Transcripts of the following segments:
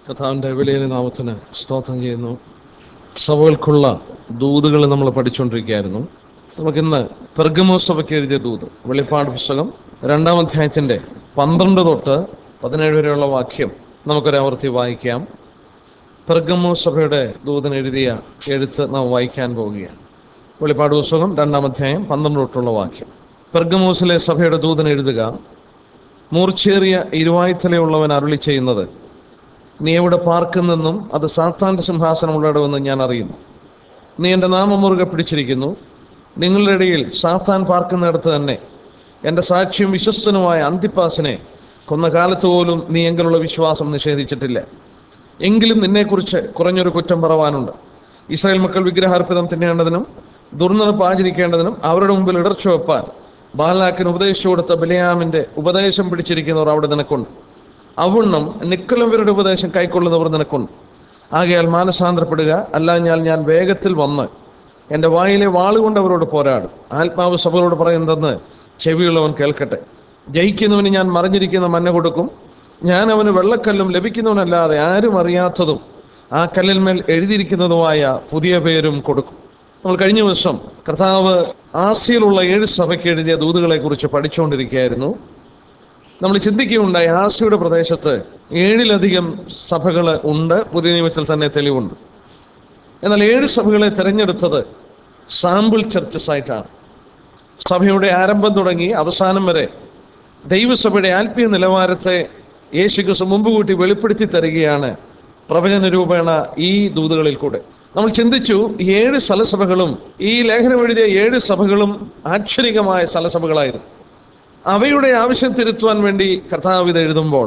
കഥാവിൻ്റെ വിലയിലെ നാമത്തിന് സ്തോത്രം ചെയ്യുന്നു സഭകൾക്കുള്ള ദൂതുകൾ നമ്മൾ പഠിച്ചുകൊണ്ടിരിക്കുകയായിരുന്നു നമുക്കിന്ന് പെർഗമോ സഭയ്ക്ക് എഴുതിയ ദൂത് വെളിപ്പാട് പുസ്തകം രണ്ടാം അധ്യായത്തിൻ്റെ പന്ത്രണ്ട് തൊട്ട് പതിനേഴ് വരെയുള്ള വാക്യം നമുക്കൊരാവർത്തി വായിക്കാം പെർഗമോ സഭയുടെ ദൂതൻ എഴുതിയ എഴുത്ത് നാം വായിക്കാൻ പോവുകയാണ് വെളിപ്പാട് പുസ്തകം രണ്ടാം അധ്യായം പന്ത്രണ്ട് തൊട്ടുള്ള വാക്യം പെർഗമോസിലെ സഭയുടെ ദൂതൻ എഴുതുക മൂർച്ചേറിയ ഇരുവായ്ത്തലയുള്ളവൻ അരുളി ചെയ്യുന്നത് നീ എവിടെ പാർക്കുന്നെന്നും അത് സാത്താന്റെ സിംഹാസനമുള്ളിടമെന്ന് ഞാൻ അറിയുന്നു നീ എൻ്റെ നാമം മുറുകെ പിടിച്ചിരിക്കുന്നു നിങ്ങളുടെ ഇടയിൽ സാത്താൻ പാർക്കുന്നിടത്ത് തന്നെ എൻ്റെ സാക്ഷ്യം വിശ്വസ്തനുമായ അന്തിപ്പാസിനെ കൊന്ന കാലത്ത് പോലും നീ എങ്കിലുള്ള വിശ്വാസം നിഷേധിച്ചിട്ടില്ല എങ്കിലും നിന്നെക്കുറിച്ച് കുറഞ്ഞൊരു കുറ്റം പറവാനുണ്ട് ഇസ്രായേൽ മക്കൾ വിഗ്രഹാർപ്പിതം തിന്നേണ്ടതിനും ദുർനടപ്പ് ആചരിക്കേണ്ടതിനും അവരുടെ മുമ്പിൽ ഇടർച്ച വെപ്പാൻ ബാലാക്കിന് ഉപദേശിച്ചു കൊടുത്ത ബിലയാമിന്റെ ഉപദേശം പിടിച്ചിരിക്കുന്നവർ അവിടെ നിനക്കുണ്ട് അവണ്ണം നിക്കലവരുടെ ഉപദേശം കൈക്കൊള്ളുന്നവർ നിനക്കുണ്ട് ആകയാൽ മാനസാന്തരപ്പെടുക അല്ലാഞ്ഞാൽ ഞാൻ വേഗത്തിൽ വന്ന് എൻ്റെ വായിലെ വാളുകൊണ്ട് അവരോട് പോരാടും ആത്മാവ് സഭകളോട് പറയുന്നതെന്ന് ചെവിയുള്ളവൻ കേൾക്കട്ടെ ജയിക്കുന്നവന് ഞാൻ മറിഞ്ഞിരിക്കുന്ന മന്ന കൊടുക്കും ഞാൻ അവന് വെള്ളക്കല്ലും ലഭിക്കുന്നവനല്ലാതെ ആരും അറിയാത്തതും ആ കല്ലിന്മേൽ എഴുതിയിരിക്കുന്നതുമായ പുതിയ പേരും കൊടുക്കും നമ്മൾ കഴിഞ്ഞ ദിവസം കർത്താവ് ആസിയിലുള്ള ഏഴ് സഭയ്ക്ക് എഴുതിയ ദൂതുകളെ കുറിച്ച് പഠിച്ചുകൊണ്ടിരിക്കുകയായിരുന്നു നമ്മൾ ചിന്തിക്കുകയുണ്ടായി ആസിയുടെ പ്രദേശത്ത് ഏഴിലധികം സഭകൾ ഉണ്ട് പുതിയ നിയമത്തിൽ തന്നെ തെളിവുണ്ട് എന്നാൽ ഏഴ് സഭകളെ തിരഞ്ഞെടുത്തത് സാമ്പിൾ ചർച്ചസ് ആയിട്ടാണ് സഭയുടെ ആരംഭം തുടങ്ങി അവസാനം വരെ ദൈവസഭയുടെ ആത്മീയ നിലവാരത്തെ യേശുക്രിസ്തു മുമ്പ് കൂട്ടി വെളിപ്പെടുത്തി തരികയാണ് പ്രവചന രൂപേണ ഈ ദൂതുകളിൽ കൂടെ നമ്മൾ ചിന്തിച്ചു ഈ ഏഴ് സ്ഥലസഭകളും ഈ ലേഖനം എഴുതിയ ഏഴ് സഭകളും ആക്ഷരികമായ സ്ഥലസഭകളായിരുന്നു അവയുടെ ആവശ്യം തിരുത്തുവാൻ വേണ്ടി കർത്താവ് ഇത് എഴുതുമ്പോൾ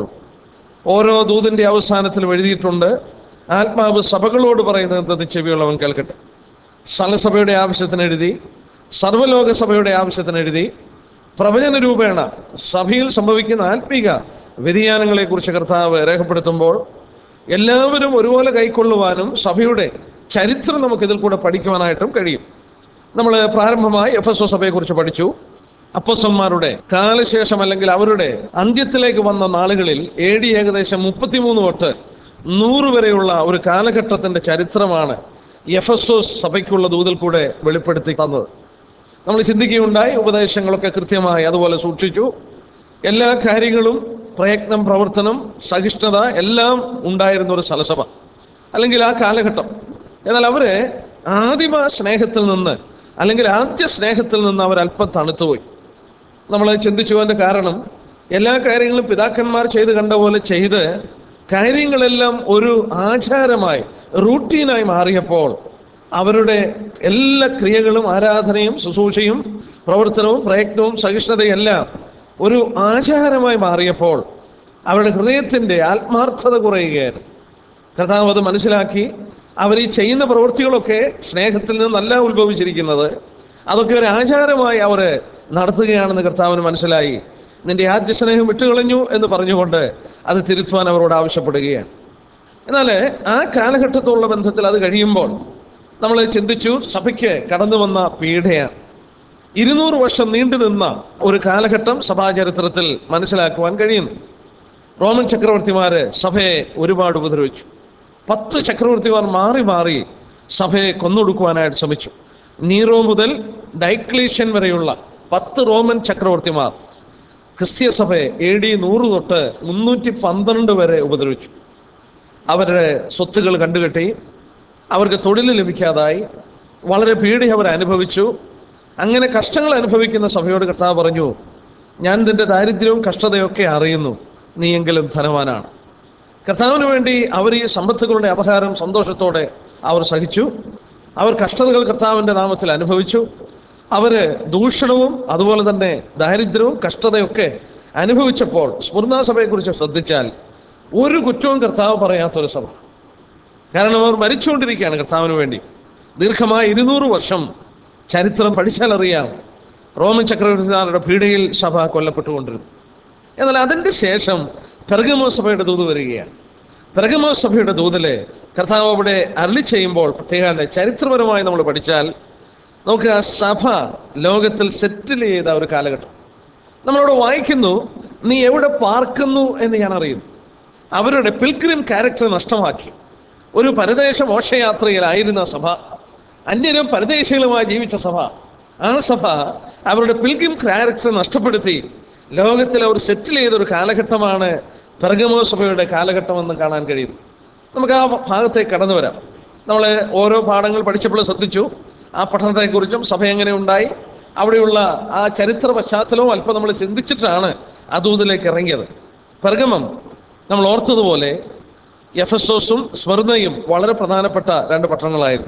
ഓരോ ദൂതിന്റെ അവസാനത്തിലും എഴുതിയിട്ടുണ്ട് ആത്മാവ് സഭകളോട് പറയുന്നത് ചെവിയുള്ളവൻ കേൾക്കട്ടെ സ്ഥലസഭയുടെ ആവശ്യത്തിന് എഴുതി സർവ്വലോക സഭയുടെ ആവശ്യത്തിന് എഴുതി പ്രവചന രൂപേണ സഭയിൽ സംഭവിക്കുന്ന ആത്മീക വ്യതിയാനങ്ങളെ കുറിച്ച് കർത്താവ് രേഖപ്പെടുത്തുമ്പോൾ എല്ലാവരും ഒരുപോലെ കൈക്കൊള്ളുവാനും സഭയുടെ ചരിത്രം നമുക്ക് ഇതിൽ കൂടെ പഠിക്കുവാനായിട്ടും കഴിയും നമ്മൾ പ്രാരംഭമായി എഫ് എസ് ഒ സഭയെക്കുറിച്ച് പഠിച്ചു അപ്പസന്മാരുടെ കാലശേഷം അല്ലെങ്കിൽ അവരുടെ അന്ത്യത്തിലേക്ക് വന്ന നാളുകളിൽ എ ഡി ഏകദേശം മുപ്പത്തിമൂന്ന് തൊട്ട് നൂറ് വരെയുള്ള ഒരു കാലഘട്ടത്തിന്റെ ചരിത്രമാണ് എഫ് എസ് ഒ സഭയ്ക്കുള്ള ദൂതിൽ കൂടെ വെളിപ്പെടുത്തി തന്നത് നമ്മൾ ചിന്തിക്കുകയുണ്ടായി ഉപദേശങ്ങളൊക്കെ കൃത്യമായി അതുപോലെ സൂക്ഷിച്ചു എല്ലാ കാര്യങ്ങളും പ്രയത്നം പ്രവർത്തനം സഹിഷ്ണുത എല്ലാം ഉണ്ടായിരുന്ന ഒരു സ്ഥലസഭ അല്ലെങ്കിൽ ആ കാലഘട്ടം എന്നാൽ അവര് ആദിമ സ്നേഹത്തിൽ നിന്ന് അല്ലെങ്കിൽ ആദ്യ സ്നേഹത്തിൽ നിന്ന് അവർ അല്പം തണുത്തുപോയി നമ്മൾ ചിന്തിച്ചു അതിന്റെ കാരണം എല്ലാ കാര്യങ്ങളും പിതാക്കന്മാർ ചെയ്ത് കണ്ട പോലെ ചെയ്ത് കാര്യങ്ങളെല്ലാം ഒരു ആചാരമായി റൂട്ടീനായി മാറിയപ്പോൾ അവരുടെ എല്ലാ ക്രിയകളും ആരാധനയും ശുശ്രൂഷയും പ്രവർത്തനവും പ്രയത്നവും സഹിഷ്ണുതയും എല്ലാം ഒരു ആചാരമായി മാറിയപ്പോൾ അവരുടെ ഹൃദയത്തിന്റെ ആത്മാർത്ഥത കുറയുകയായിരുന്നു കർത്താവ് അത് മനസ്സിലാക്കി അവർ ഈ ചെയ്യുന്ന പ്രവൃത്തികളൊക്കെ സ്നേഹത്തിൽ നിന്നല്ല ഉത്ഭവിച്ചിരിക്കുന്നത് അതൊക്കെ ഒരു ആചാരമായി അവർ നടത്തുകയാണെന്ന് കർത്താവിന് മനസ്സിലായി നിന്റെ ആദ്യ സ്നേഹം വിട്ടുകളഞ്ഞു എന്ന് പറഞ്ഞുകൊണ്ട് അത് തിരുത്തുവാൻ അവരോട് ആവശ്യപ്പെടുകയാണ് എന്നാൽ ആ കാലഘട്ടത്തോടുള്ള ബന്ധത്തിൽ അത് കഴിയുമ്പോൾ നമ്മൾ ചിന്തിച്ചു സഭയ്ക്ക് കടന്നു വന്ന പീഡയാണ് ഇരുന്നൂറ് വർഷം നീണ്ടു നിന്ന ഒരു കാലഘട്ടം സഭാചരിത്രത്തിൽ മനസ്സിലാക്കുവാൻ കഴിയുന്നു റോമൻ ചക്രവർത്തിമാര് സഭയെ ഒരുപാട് ഉപദ്രവിച്ചു പത്ത് ചക്രവർത്തിമാർ മാറി മാറി സഭയെ കൊന്നൊടുക്കുവാനായിട്ട് ശ്രമിച്ചു നീറോ മുതൽ ഡൈക്ലീഷ്യൻ വരെയുള്ള പത്ത് റോമൻ ചക്രവർത്തിമാർ ക്രിസ്ത്യ സഭയെ എ ഡി നൂറ് തൊട്ട് മുന്നൂറ്റി പന്ത്രണ്ട് വരെ ഉപദ്രവിച്ചു അവരുടെ സ്വത്തുകൾ കണ്ടുകെട്ടി അവർക്ക് തൊഴിൽ ലഭിക്കാതായി വളരെ പീഡി അവർ അനുഭവിച്ചു അങ്ങനെ കഷ്ടങ്ങൾ അനുഭവിക്കുന്ന സഭയോട് കർത്താവ് പറഞ്ഞു ഞാൻ നിന്റെ ദാരിദ്ര്യവും കഷ്ടതയൊക്കെ അറിയുന്നു നീയെങ്കിലും ധനവാനാണ് കർത്താവിന് വേണ്ടി അവർ ഈ സമ്പത്തുകളുടെ അപഹാരം സന്തോഷത്തോടെ അവർ സഹിച്ചു അവർ കഷ്ടതകൾ കർത്താവിൻ്റെ നാമത്തിൽ അനുഭവിച്ചു അവര് ദൂഷണവും അതുപോലെ തന്നെ ദാരിദ്ര്യവും കഷ്ടതയൊക്കെ അനുഭവിച്ചപ്പോൾ സ്മൃണ സഭയെക്കുറിച്ച് ശ്രദ്ധിച്ചാൽ ഒരു കുറ്റവും കർത്താവ് പറയാത്തൊരു സഭ കാരണം അവർ മരിച്ചുകൊണ്ടിരിക്കുകയാണ് കർത്താവിന് വേണ്ടി ദീർഘമായ ഇരുന്നൂറ് വർഷം ചരിത്രം പഠിച്ചാൽ അറിയാം റോമൻ ചക്രവർത്തിമാരുടെ പീഡയിൽ സഭ കൊല്ലപ്പെട്ടുകൊണ്ടിരുന്നു എന്നാൽ അതിൻ്റെ ശേഷം പെർഗമോ സഭയുടെ ദൂത് വരികയാണ് പെർഗമോ സഭയുടെ ദൂതില് കർത്താവ് അവിടെ അരളി ചെയ്യുമ്പോൾ പ്രത്യേക ചരിത്രപരമായി നമ്മൾ പഠിച്ചാൽ നമുക്ക് ആ സഭ ലോകത്തിൽ സെറ്റിൽ ചെയ്ത ഒരു കാലഘട്ടം നമ്മളവിടെ വായിക്കുന്നു നീ എവിടെ പാർക്കുന്നു എന്ന് ഞാൻ അറിയുന്നു അവരുടെ പിൽഗ്രിം ക്യാരക്ടർ നഷ്ടമാക്കി ഒരു പരദേശ മോക്ഷയാത്രയിലായിരുന്ന സഭ അന്യരും പരദേശികളുമായി ജീവിച്ച സഭ ആ സഭ അവരുടെ പിൽഗ്രിം ക്യാരക്ടർ നഷ്ടപ്പെടുത്തി ലോകത്തിൽ അവർ സെറ്റിൽ ചെയ്ത ഒരു കാലഘട്ടമാണ് പെർഗമോ സഭയുടെ കാലഘട്ടമെന്ന് കാണാൻ കഴിയുന്നു നമുക്ക് ആ ഭാഗത്തേക്ക് കടന്നു വരാം നമ്മൾ ഓരോ പാഠങ്ങൾ പഠിച്ചപ്പോൾ ശ്രദ്ധിച്ചു ആ പഠനത്തെക്കുറിച്ചും സഭ എങ്ങനെ ഉണ്ടായി അവിടെയുള്ള ആ ചരിത്ര പശ്ചാത്തലവും അല്പം നമ്മൾ ചിന്തിച്ചിട്ടാണ് അതൂതിലേക്ക് ഇറങ്ങിയത് പെർഗമം നമ്മൾ ഓർത്തതുപോലെ എഫസോസും സ്വർണയും വളരെ പ്രധാനപ്പെട്ട രണ്ട് പട്ടണങ്ങളായിരുന്നു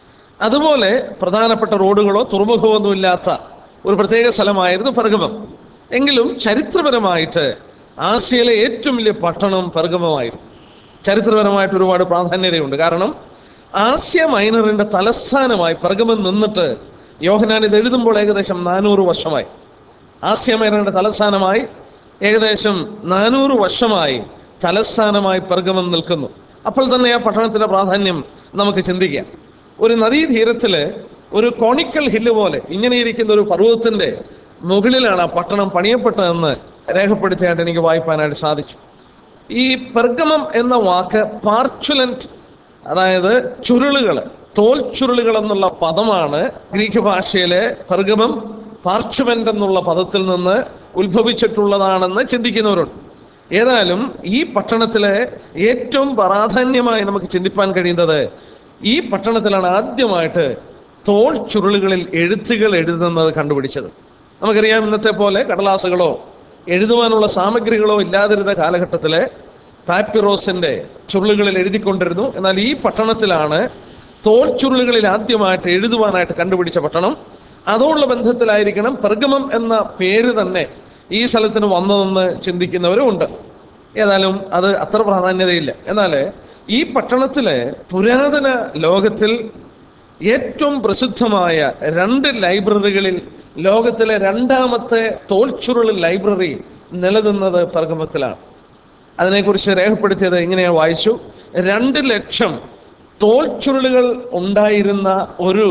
അതുപോലെ പ്രധാനപ്പെട്ട റോഡുകളോ തുറമുഖമോ ഒന്നും ഇല്ലാത്ത ഒരു പ്രത്യേക സ്ഥലമായിരുന്നു പെർഗമം എങ്കിലും ചരിത്രപരമായിട്ട് ആസിയയിലെ ഏറ്റവും വലിയ പട്ടണം പെർഗമമായിരുന്നു ചരിത്രപരമായിട്ട് ഒരുപാട് പ്രാധാന്യതയുണ്ട് കാരണം ആസ്യ മൈനറിന്റെ തലസ്ഥാനമായി പെർഗമം നിന്നിട്ട് യോഹനാൻ ഇത് എഴുതുമ്പോൾ ഏകദേശം നാനൂറ് വർഷമായി ആസ്യ മൈനറിന്റെ തലസ്ഥാനമായി ഏകദേശം നാനൂറ് വർഷമായി തലസ്ഥാനമായി പെർഗമം നിൽക്കുന്നു അപ്പോൾ തന്നെ ആ പട്ടണത്തിന്റെ പ്രാധാന്യം നമുക്ക് ചിന്തിക്കാം ഒരു നദീതീരത്തില് ഒരു കോണിക്കൽ ഹില്ല് പോലെ ഇങ്ങനെ ഇരിക്കുന്ന ഒരു പർവ്വതത്തിന്റെ മുകളിലാണ് ആ പട്ടണം പണിയപ്പെട്ടതെന്ന് രേഖപ്പെടുത്തിയായിട്ട് എനിക്ക് വായിപ്പാനായിട്ട് സാധിച്ചു ഈ പെർഗമം എന്ന വാക്ക് പാർച്ചുലന്റ് അതായത് ചുരുളുകൾ തോൽ ചുരുളുകൾ എന്നുള്ള പദമാണ് ഗ്രീക്ക് ഭാഷയിലെ പെർഗമം പാർച്ചുമെന്റ് എന്നുള്ള പദത്തിൽ നിന്ന് ഉത്ഭവിച്ചിട്ടുള്ളതാണെന്ന് ചിന്തിക്കുന്നവരുണ്ട് ഏതായാലും ഈ പട്ടണത്തിലെ ഏറ്റവും പ്രാധാന്യമായി നമുക്ക് ചിന്തിപ്പാൻ കഴിയുന്നത് ഈ പട്ടണത്തിലാണ് ആദ്യമായിട്ട് തോൾ ചുരുളുകളിൽ എഴുത്തുകൾ എഴുതുന്നത് കണ്ടുപിടിച്ചത് നമുക്കറിയാം ഇന്നത്തെ പോലെ കടലാസുകളോ എഴുതുവാനുള്ള സാമഗ്രികളോ ഇല്ലാതിരുന്ന കാലഘട്ടത്തിലെ പാപ്പിറോസിന്റെ ചുരുളുകളിൽ എഴുതിക്കൊണ്ടിരുന്നു എന്നാൽ ഈ പട്ടണത്തിലാണ് തോൾ ചുരുളുകളിൽ ആദ്യമായിട്ട് എഴുതുവാനായിട്ട് കണ്ടുപിടിച്ച പട്ടണം അതോടുള്ള ബന്ധത്തിലായിരിക്കണം പെർഗമം എന്ന പേര് തന്നെ ഈ സ്ഥലത്തിന് വന്നതെന്ന് ചിന്തിക്കുന്നവരും ഉണ്ട് ഏതായാലും അത് അത്ര പ്രാധാന്യതയില്ല എന്നാൽ ഈ പട്ടണത്തിലെ പുരാതന ലോകത്തിൽ ഏറ്റവും പ്രസിദ്ധമായ രണ്ട് ലൈബ്രറികളിൽ ലോകത്തിലെ രണ്ടാമത്തെ തോൽച്ചുരുൾ ലൈബ്രറി നിലനിന്നത് പെർഗമത്തിലാണ് അതിനെക്കുറിച്ച് രേഖപ്പെടുത്തിയത് ഇങ്ങനെയാ വായിച്ചു രണ്ട് ലക്ഷം തോൽച്ചുരുളുകൾ ഉണ്ടായിരുന്ന ഒരു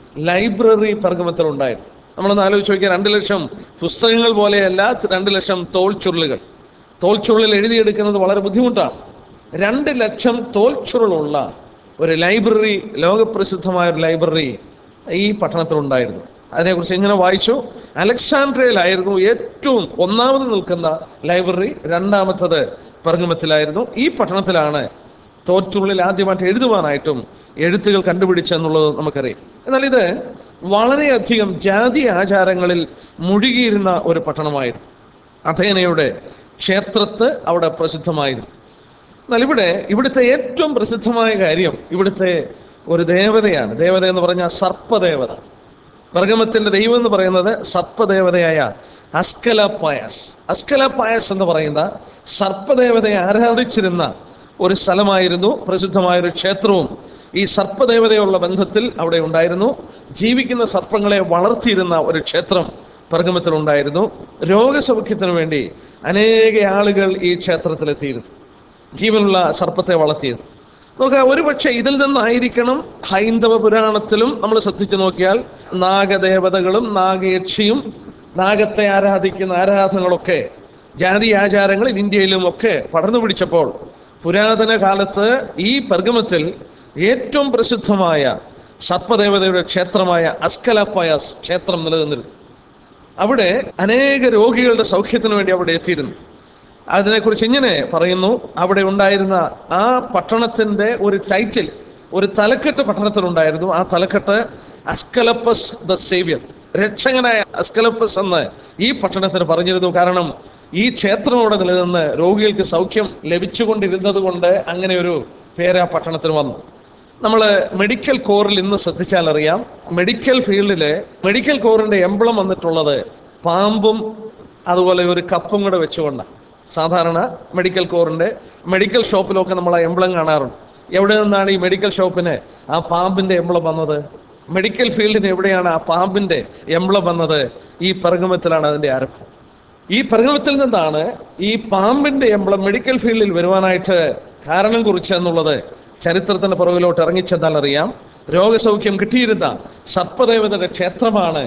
ലൈബ്രറി പെർഗമത്തിൽ ഉണ്ടായിരുന്നു നമ്മളൊന്ന് ആലോചിച്ച് നോക്കിയാൽ രണ്ട് ലക്ഷം പുസ്തകങ്ങൾ പോലെയല്ല രണ്ട് ലക്ഷം തോൽച്ചുരുളുകൾ തോൽച്ചുരുളിൽ എഴുതിയെടുക്കുന്നത് വളരെ ബുദ്ധിമുട്ടാണ് രണ്ട് ലക്ഷം തോൽച്ചുരുളുള്ള ഒരു ലൈബ്രറി ലോകപ്രസിദ്ധമായ ഒരു ലൈബ്രറി ഈ പട്ടണത്തിലുണ്ടായിരുന്നു അതിനെക്കുറിച്ച് ഇങ്ങനെ വായിച്ചു അലക്സാൻഡ്രയിലായിരുന്നു ഏറ്റവും ഒന്നാമത് നിൽക്കുന്ന ലൈബ്രറി രണ്ടാമത്തത് പെർഗമത്തിലായിരുന്നു ഈ പട്ടണത്തിലാണ് തോറ്റുള്ളിൽ ആദ്യമായിട്ട് എഴുതുവാനായിട്ടും എഴുത്തുകൾ കണ്ടുപിടിച്ചെന്നുള്ളത് നമുക്കറിയാം എന്നാൽ ഇത് വളരെയധികം ജാതി ആചാരങ്ങളിൽ മുഴുകിയിരുന്ന ഒരു പട്ടണമായിരുന്നു അഥേനയുടെ ക്ഷേത്രത്ത് അവിടെ പ്രസിദ്ധമായിരുന്നു എന്നാൽ ഇവിടെ ഇവിടുത്തെ ഏറ്റവും പ്രസിദ്ധമായ കാര്യം ഇവിടുത്തെ ഒരു ദേവതയാണ് ദേവത എന്ന് പറഞ്ഞാൽ സർപ്പദേവത പെർഗമത്തിന്റെ ദൈവം എന്ന് പറയുന്നത് സർപ്പദേവതയായ അസ്കലപ്പായസ് അസ്കലപ്പായസ് എന്ന് പറയുന്ന സർപ്പദേവതയെ ആരാധിച്ചിരുന്ന ഒരു സ്ഥലമായിരുന്നു പ്രസിദ്ധമായ ഒരു ക്ഷേത്രവും ഈ സർപ്പദേവതയുള്ള ബന്ധത്തിൽ അവിടെ ഉണ്ടായിരുന്നു ജീവിക്കുന്ന സർപ്പങ്ങളെ വളർത്തിയിരുന്ന ഒരു ക്ഷേത്രം പെർഗമത്തിൽ ഉണ്ടായിരുന്നു രോഗസൗഖ്യത്തിനു വേണ്ടി അനേക ആളുകൾ ഈ ക്ഷേത്രത്തിലെത്തിയിരുന്നു ജീവനുള്ള സർപ്പത്തെ വളർത്തിയിരുന്നു നോക്കുക ഒരു പക്ഷേ ഇതിൽ നിന്നായിരിക്കണം ഹൈന്ദവ പുരാണത്തിലും നമ്മൾ ശ്രദ്ധിച്ചു നോക്കിയാൽ നാഗദേവതകളും നാഗയക്ഷിയും നാഗത്തെ ആരാധിക്കുന്ന ആരാധനകളൊക്കെ ജാതി ആചാരങ്ങളിൽ ഇന്ത്യയിലും ഒക്കെ പടർന്നു പിടിച്ചപ്പോൾ പുരാതന കാലത്ത് ഈ പെർഗമത്തിൽ ഏറ്റവും പ്രസിദ്ധമായ സർപ്പദേവതയുടെ ക്ഷേത്രമായ അസ്കലപ്പയസ് ക്ഷേത്രം നിലനിന്നിരുന്നു അവിടെ അനേക രോഗികളുടെ സൗഖ്യത്തിന് വേണ്ടി അവിടെ എത്തിയിരുന്നു അതിനെക്കുറിച്ച് ഇങ്ങനെ പറയുന്നു അവിടെ ഉണ്ടായിരുന്ന ആ പട്ടണത്തിന്റെ ഒരു ടൈറ്റിൽ ഒരു തലക്കെട്ട് പട്ടണത്തിലുണ്ടായിരുന്നു ആ തലക്കെട്ട് അസ്കലപ്പസ് ദ സേവ്യർ രക്ഷകനായ അസ്കലപ്പസ് എന്ന് ഈ പട്ടണത്തിന് പറഞ്ഞിരുന്നു കാരണം ഈ ക്ഷേത്രം അവിടെ നിലനിന്ന് രോഗികൾക്ക് സൗഖ്യം ലഭിച്ചുകൊണ്ടിരുന്നത് കൊണ്ട് അങ്ങനെ ഒരു പേര് ആ പട്ടണത്തിന് വന്നു നമ്മൾ മെഡിക്കൽ കോറിൽ ഇന്ന് ശ്രദ്ധിച്ചാൽ അറിയാം മെഡിക്കൽ ഫീൽഡില് മെഡിക്കൽ കോറിന്റെ എംബ്ലം വന്നിട്ടുള്ളത് പാമ്പും അതുപോലെ ഒരു കപ്പും കൂടെ വെച്ചുകൊണ്ടാണ് സാധാരണ മെഡിക്കൽ കോറിന്റെ മെഡിക്കൽ ഷോപ്പിലൊക്കെ നമ്മൾ ആ എംബ്ലം കാണാറുണ്ട് എവിടെ നിന്നാണ് ഈ മെഡിക്കൽ ഷോപ്പിന് ആ പാമ്പിന്റെ എംബ്ലം വന്നത് മെഡിക്കൽ ഫീൽഡിന് എവിടെയാണ് ആ പാമ്പിന്റെ എംബ്ലം വന്നത് ഈ പെർഗമത്തിലാണ് അതിന്റെ ആരംഭം ഈ പരിണാമത്തിൽ നിന്നാണ് ഈ പാമ്പിന്റെ എംബ്ലം മെഡിക്കൽ ഫീൽഡിൽ വരുവാനായിട്ട് കാരണം കുറിച്ചെന്നുള്ളത് ചരിത്രത്തിന്റെ പുറകിലോട്ട് ഇറങ്ങിച്ചെന്നാൽ അറിയാം രോഗസൗഖ്യം കിട്ടിയിരുന്ന സർപ്പദേവതയുടെ ക്ഷേത്രമാണ്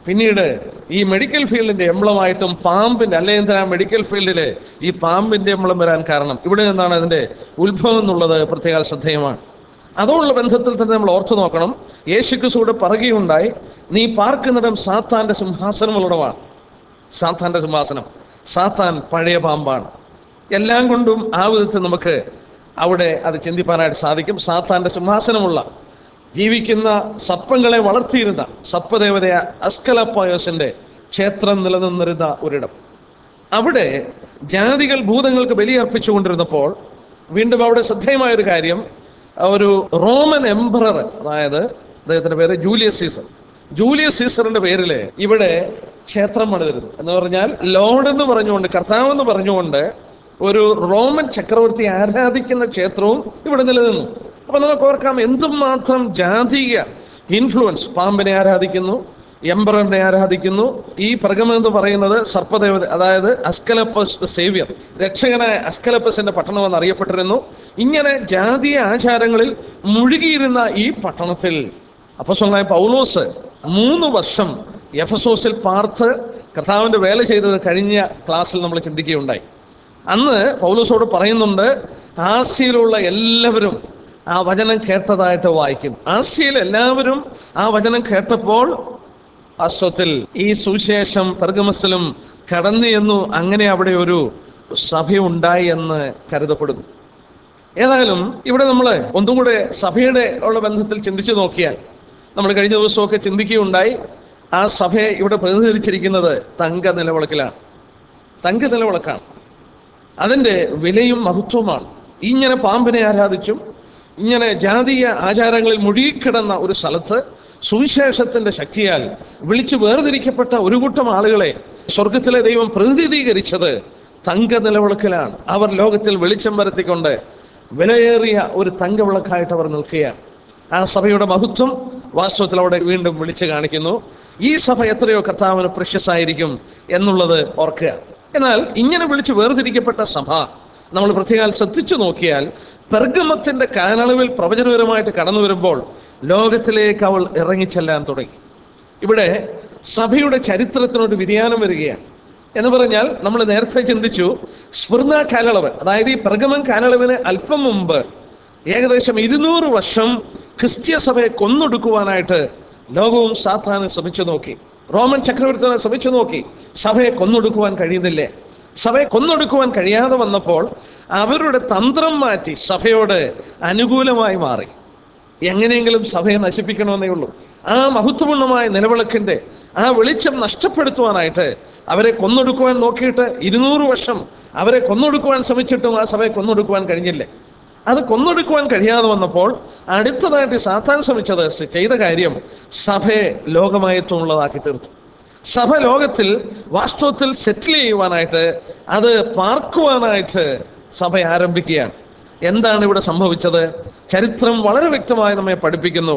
പിന്നീട് ഈ മെഡിക്കൽ ഫീൽഡിന്റെ എംബ്ലമായിട്ടും പാമ്പിന്റെ അല്ലെ എന്തിനാ മെഡിക്കൽ ഫീൽഡില് ഈ പാമ്പിന്റെ എംബ്ലം വരാൻ കാരണം ഇവിടെ നിന്നാണ് അതിന്റെ ഉത്ഭവം എന്നുള്ളത് പ്രത്യേക ശ്രദ്ധേയമാണ് അതോടുള്ള ബന്ധത്തിൽ തന്നെ നമ്മൾ ഓർത്തു നോക്കണം യേശുക്രിസ്തുവിടെ പറയുകയുണ്ടായി നീ പാർക്കുന്നിടം സാത്താന്റെ സിംഹാസനമുള്ളടമാണ് സാത്താന്റെ സിംഹാസനം സാത്താൻ പഴയ പാമ്പാണ് എല്ലാം കൊണ്ടും ആ വിധത്തിൽ നമുക്ക് അവിടെ അത് ചിന്തിപ്പാനായിട്ട് സാധിക്കും സാത്താന്റെ സിംഹാസനമുള്ള ജീവിക്കുന്ന സർപ്പങ്ങളെ വളർത്തിയിരുന്ന സർപ്പദേവതയ അസ്കലപ്പോയോസിന്റെ ക്ഷേത്രം നിലനിന്നിരുന്ന ഒരിടം അവിടെ ജാതികൾ ഭൂതങ്ങൾക്ക് ബലിയർപ്പിച്ചുകൊണ്ടിരുന്നപ്പോൾ വീണ്ടും അവിടെ ശ്രദ്ധേയമായ ഒരു കാര്യം ഒരു റോമൻ എംപറർ അതായത് അദ്ദേഹത്തിന്റെ പേര് ജൂലിയസ് സീസർ ജൂലിയസ് സീസറിന്റെ പേരിൽ ഇവിടെ ക്ഷേത്രം പണിതിരുന്നു എന്ന് പറഞ്ഞാൽ ലോർഡ് എന്ന് പറഞ്ഞുകൊണ്ട് കർത്താവ് എന്ന് പറഞ്ഞുകൊണ്ട് ഒരു റോമൻ ചക്രവർത്തി ആരാധിക്കുന്ന ക്ഷേത്രവും ഇവിടെ നിലനിന്നു അപ്പൊ നമുക്ക് ഓർക്കാം എന്തുമാത്രം ജാതീയ ഇൻഫ്ലുവൻസ് പാമ്പിനെ ആരാധിക്കുന്നു എംബറിനെ ആരാധിക്കുന്നു ഈ പ്രഗമം എന്ന് പറയുന്നത് സർപ്പദേവത അതായത് അസ്കലപ്പസ് സേവ്യർ രക്ഷകനായ അസ്കലപ്പസിന്റെ പട്ടണം എന്ന് അറിയപ്പെട്ടിരുന്നു ഇങ്ങനെ ജാതീയ ആചാരങ്ങളിൽ മുഴുകിയിരുന്ന ഈ പട്ടണത്തിൽ അപ്പസ്വലായ പൗലോസ് മൂന്ന് വർഷം എഫസോസിൽ പാർത്ത് കർത്താവിന്റെ വേല ചെയ്തത് കഴിഞ്ഞ ക്ലാസ്സിൽ നമ്മൾ ചിന്തിക്കുകയുണ്ടായി അന്ന് പൗലോസോട് പറയുന്നുണ്ട് ആസിയയിലുള്ള എല്ലാവരും ആ വചനം കേട്ടതായിട്ട് വായിക്കും ആസിയയിൽ എല്ലാവരും ആ വചനം കേട്ടപ്പോൾ വാസ്തവത്തിൽ ഈ സുവിശേഷം പെർഗമസിലും കടന്നു എന്നു അങ്ങനെ അവിടെ ഒരു സഭയുണ്ടായി എന്ന് കരുതപ്പെടുന്നു ഏതായാലും ഇവിടെ നമ്മൾ ഒന്നും കൂടെ സഭയുടെ ഉള്ള ബന്ധത്തിൽ ചിന്തിച്ചു നോക്കിയാൽ നമ്മൾ കഴിഞ്ഞ ദിവസമൊക്കെ ചിന്തിക്കുകയുണ്ടായി ആ സഭയെ ഇവിടെ പ്രതിനിധീകരിച്ചിരിക്കുന്നത് തങ്ക നിലവിളക്കിലാണ് തങ്ക നിലവിളക്കാണ് അതിൻ്റെ വിലയും മഹത്വമാണ് ഇങ്ങനെ പാമ്പിനെ ആരാധിച്ചും ഇങ്ങനെ ജാതീയ ആചാരങ്ങളിൽ മുഴുകിക്കിടന്ന ഒരു സ്ഥലത്ത് സുവിശേഷത്തിന്റെ ശക്തിയാൽ വിളിച്ചു വേർതിരിക്കപ്പെട്ട ഒരു കൂട്ടം ആളുകളെ സ്വർഗത്തിലെ ദൈവം പ്രതിനിധീകരിച്ചത് തങ്ക നിലവിളക്കിലാണ് അവർ ലോകത്തിൽ വെളിച്ചം വരുത്തിക്കൊണ്ട് വിലയേറിയ ഒരു തങ്കവിളക്കായിട്ട് അവർ നിൽക്കുകയാണ് ആ സഭയുടെ മഹത്വം വാസ്തവത്തിൽ അവിടെ വീണ്ടും വിളിച്ചു കാണിക്കുന്നു ഈ സഭ എത്രയോ കർത്താവിന് പ്രശസ്സായിരിക്കും എന്നുള്ളത് ഓർക്കുക എന്നാൽ ഇങ്ങനെ വിളിച്ച് വേർതിരിക്കപ്പെട്ട സഭ നമ്മൾ പ്രത്യേകം ശ്രദ്ധിച്ചു നോക്കിയാൽ പെർഗമത്തിന്റെ കാലയളവിൽ പ്രവചനപരമായിട്ട് കടന്നു വരുമ്പോൾ ലോകത്തിലേക്ക് അവൾ ഇറങ്ങിച്ചെല്ലാൻ തുടങ്ങി ഇവിടെ സഭയുടെ ചരിത്രത്തിനൊരു വ്യതിയാനം വരികയാണ് എന്ന് പറഞ്ഞാൽ നമ്മൾ നേരത്തെ ചിന്തിച്ചു സ്മൃണ കാലയളവ് അതായത് ഈ പെർഗമൻ കാലയളവിന് അല്പം മുമ്പ് ഏകദേശം ഇരുന്നൂറ് വർഷം ക്രിസ്ത്യ സഭയെ കൊന്നൊടുക്കുവാനായിട്ട് ലോകവും സാത്താനും ശ്രമിച്ചു നോക്കി റോമൻ ചക്രവർത്തി ശ്രമിച്ചു നോക്കി സഭയെ കൊന്നൊടുക്കുവാൻ കഴിയുന്നില്ലേ സഭയെ കൊന്നൊടുക്കുവാൻ കഴിയാതെ വന്നപ്പോൾ അവരുടെ തന്ത്രം മാറ്റി സഭയോട് അനുകൂലമായി മാറി എങ്ങനെയെങ്കിലും സഭയെ നശിപ്പിക്കണമെന്നേ ഉള്ളൂ ആ മഹത്വപൂർണമായ നിലവിളക്കിന്റെ ആ വെളിച്ചം നഷ്ടപ്പെടുത്തുവാനായിട്ട് അവരെ കൊന്നൊടുക്കുവാൻ നോക്കിയിട്ട് ഇരുന്നൂറ് വർഷം അവരെ കൊന്നൊടുക്കുവാൻ ശ്രമിച്ചിട്ടും ആ സഭയെ കൊന്നൊടുക്കുവാൻ കഴിഞ്ഞില്ലേ അത് കൊന്നൊടുക്കുവാൻ കഴിയാതെ വന്നപ്പോൾ അടുത്തതായിട്ട് സാത്താൻ ശ്രമിച്ചത് ചെയ്ത കാര്യം സഭയെ ലോകമയത്വമുള്ളതാക്കി തീർത്തു സഭ ലോകത്തിൽ വാസ്തവത്തിൽ സെറ്റിൽ ചെയ്യുവാനായിട്ട് അത് പാർക്കുവാനായിട്ട് സഭ ആരംഭിക്കുകയാണ് എന്താണ് ഇവിടെ സംഭവിച്ചത് ചരിത്രം വളരെ വ്യക്തമായി നമ്മെ പഠിപ്പിക്കുന്നു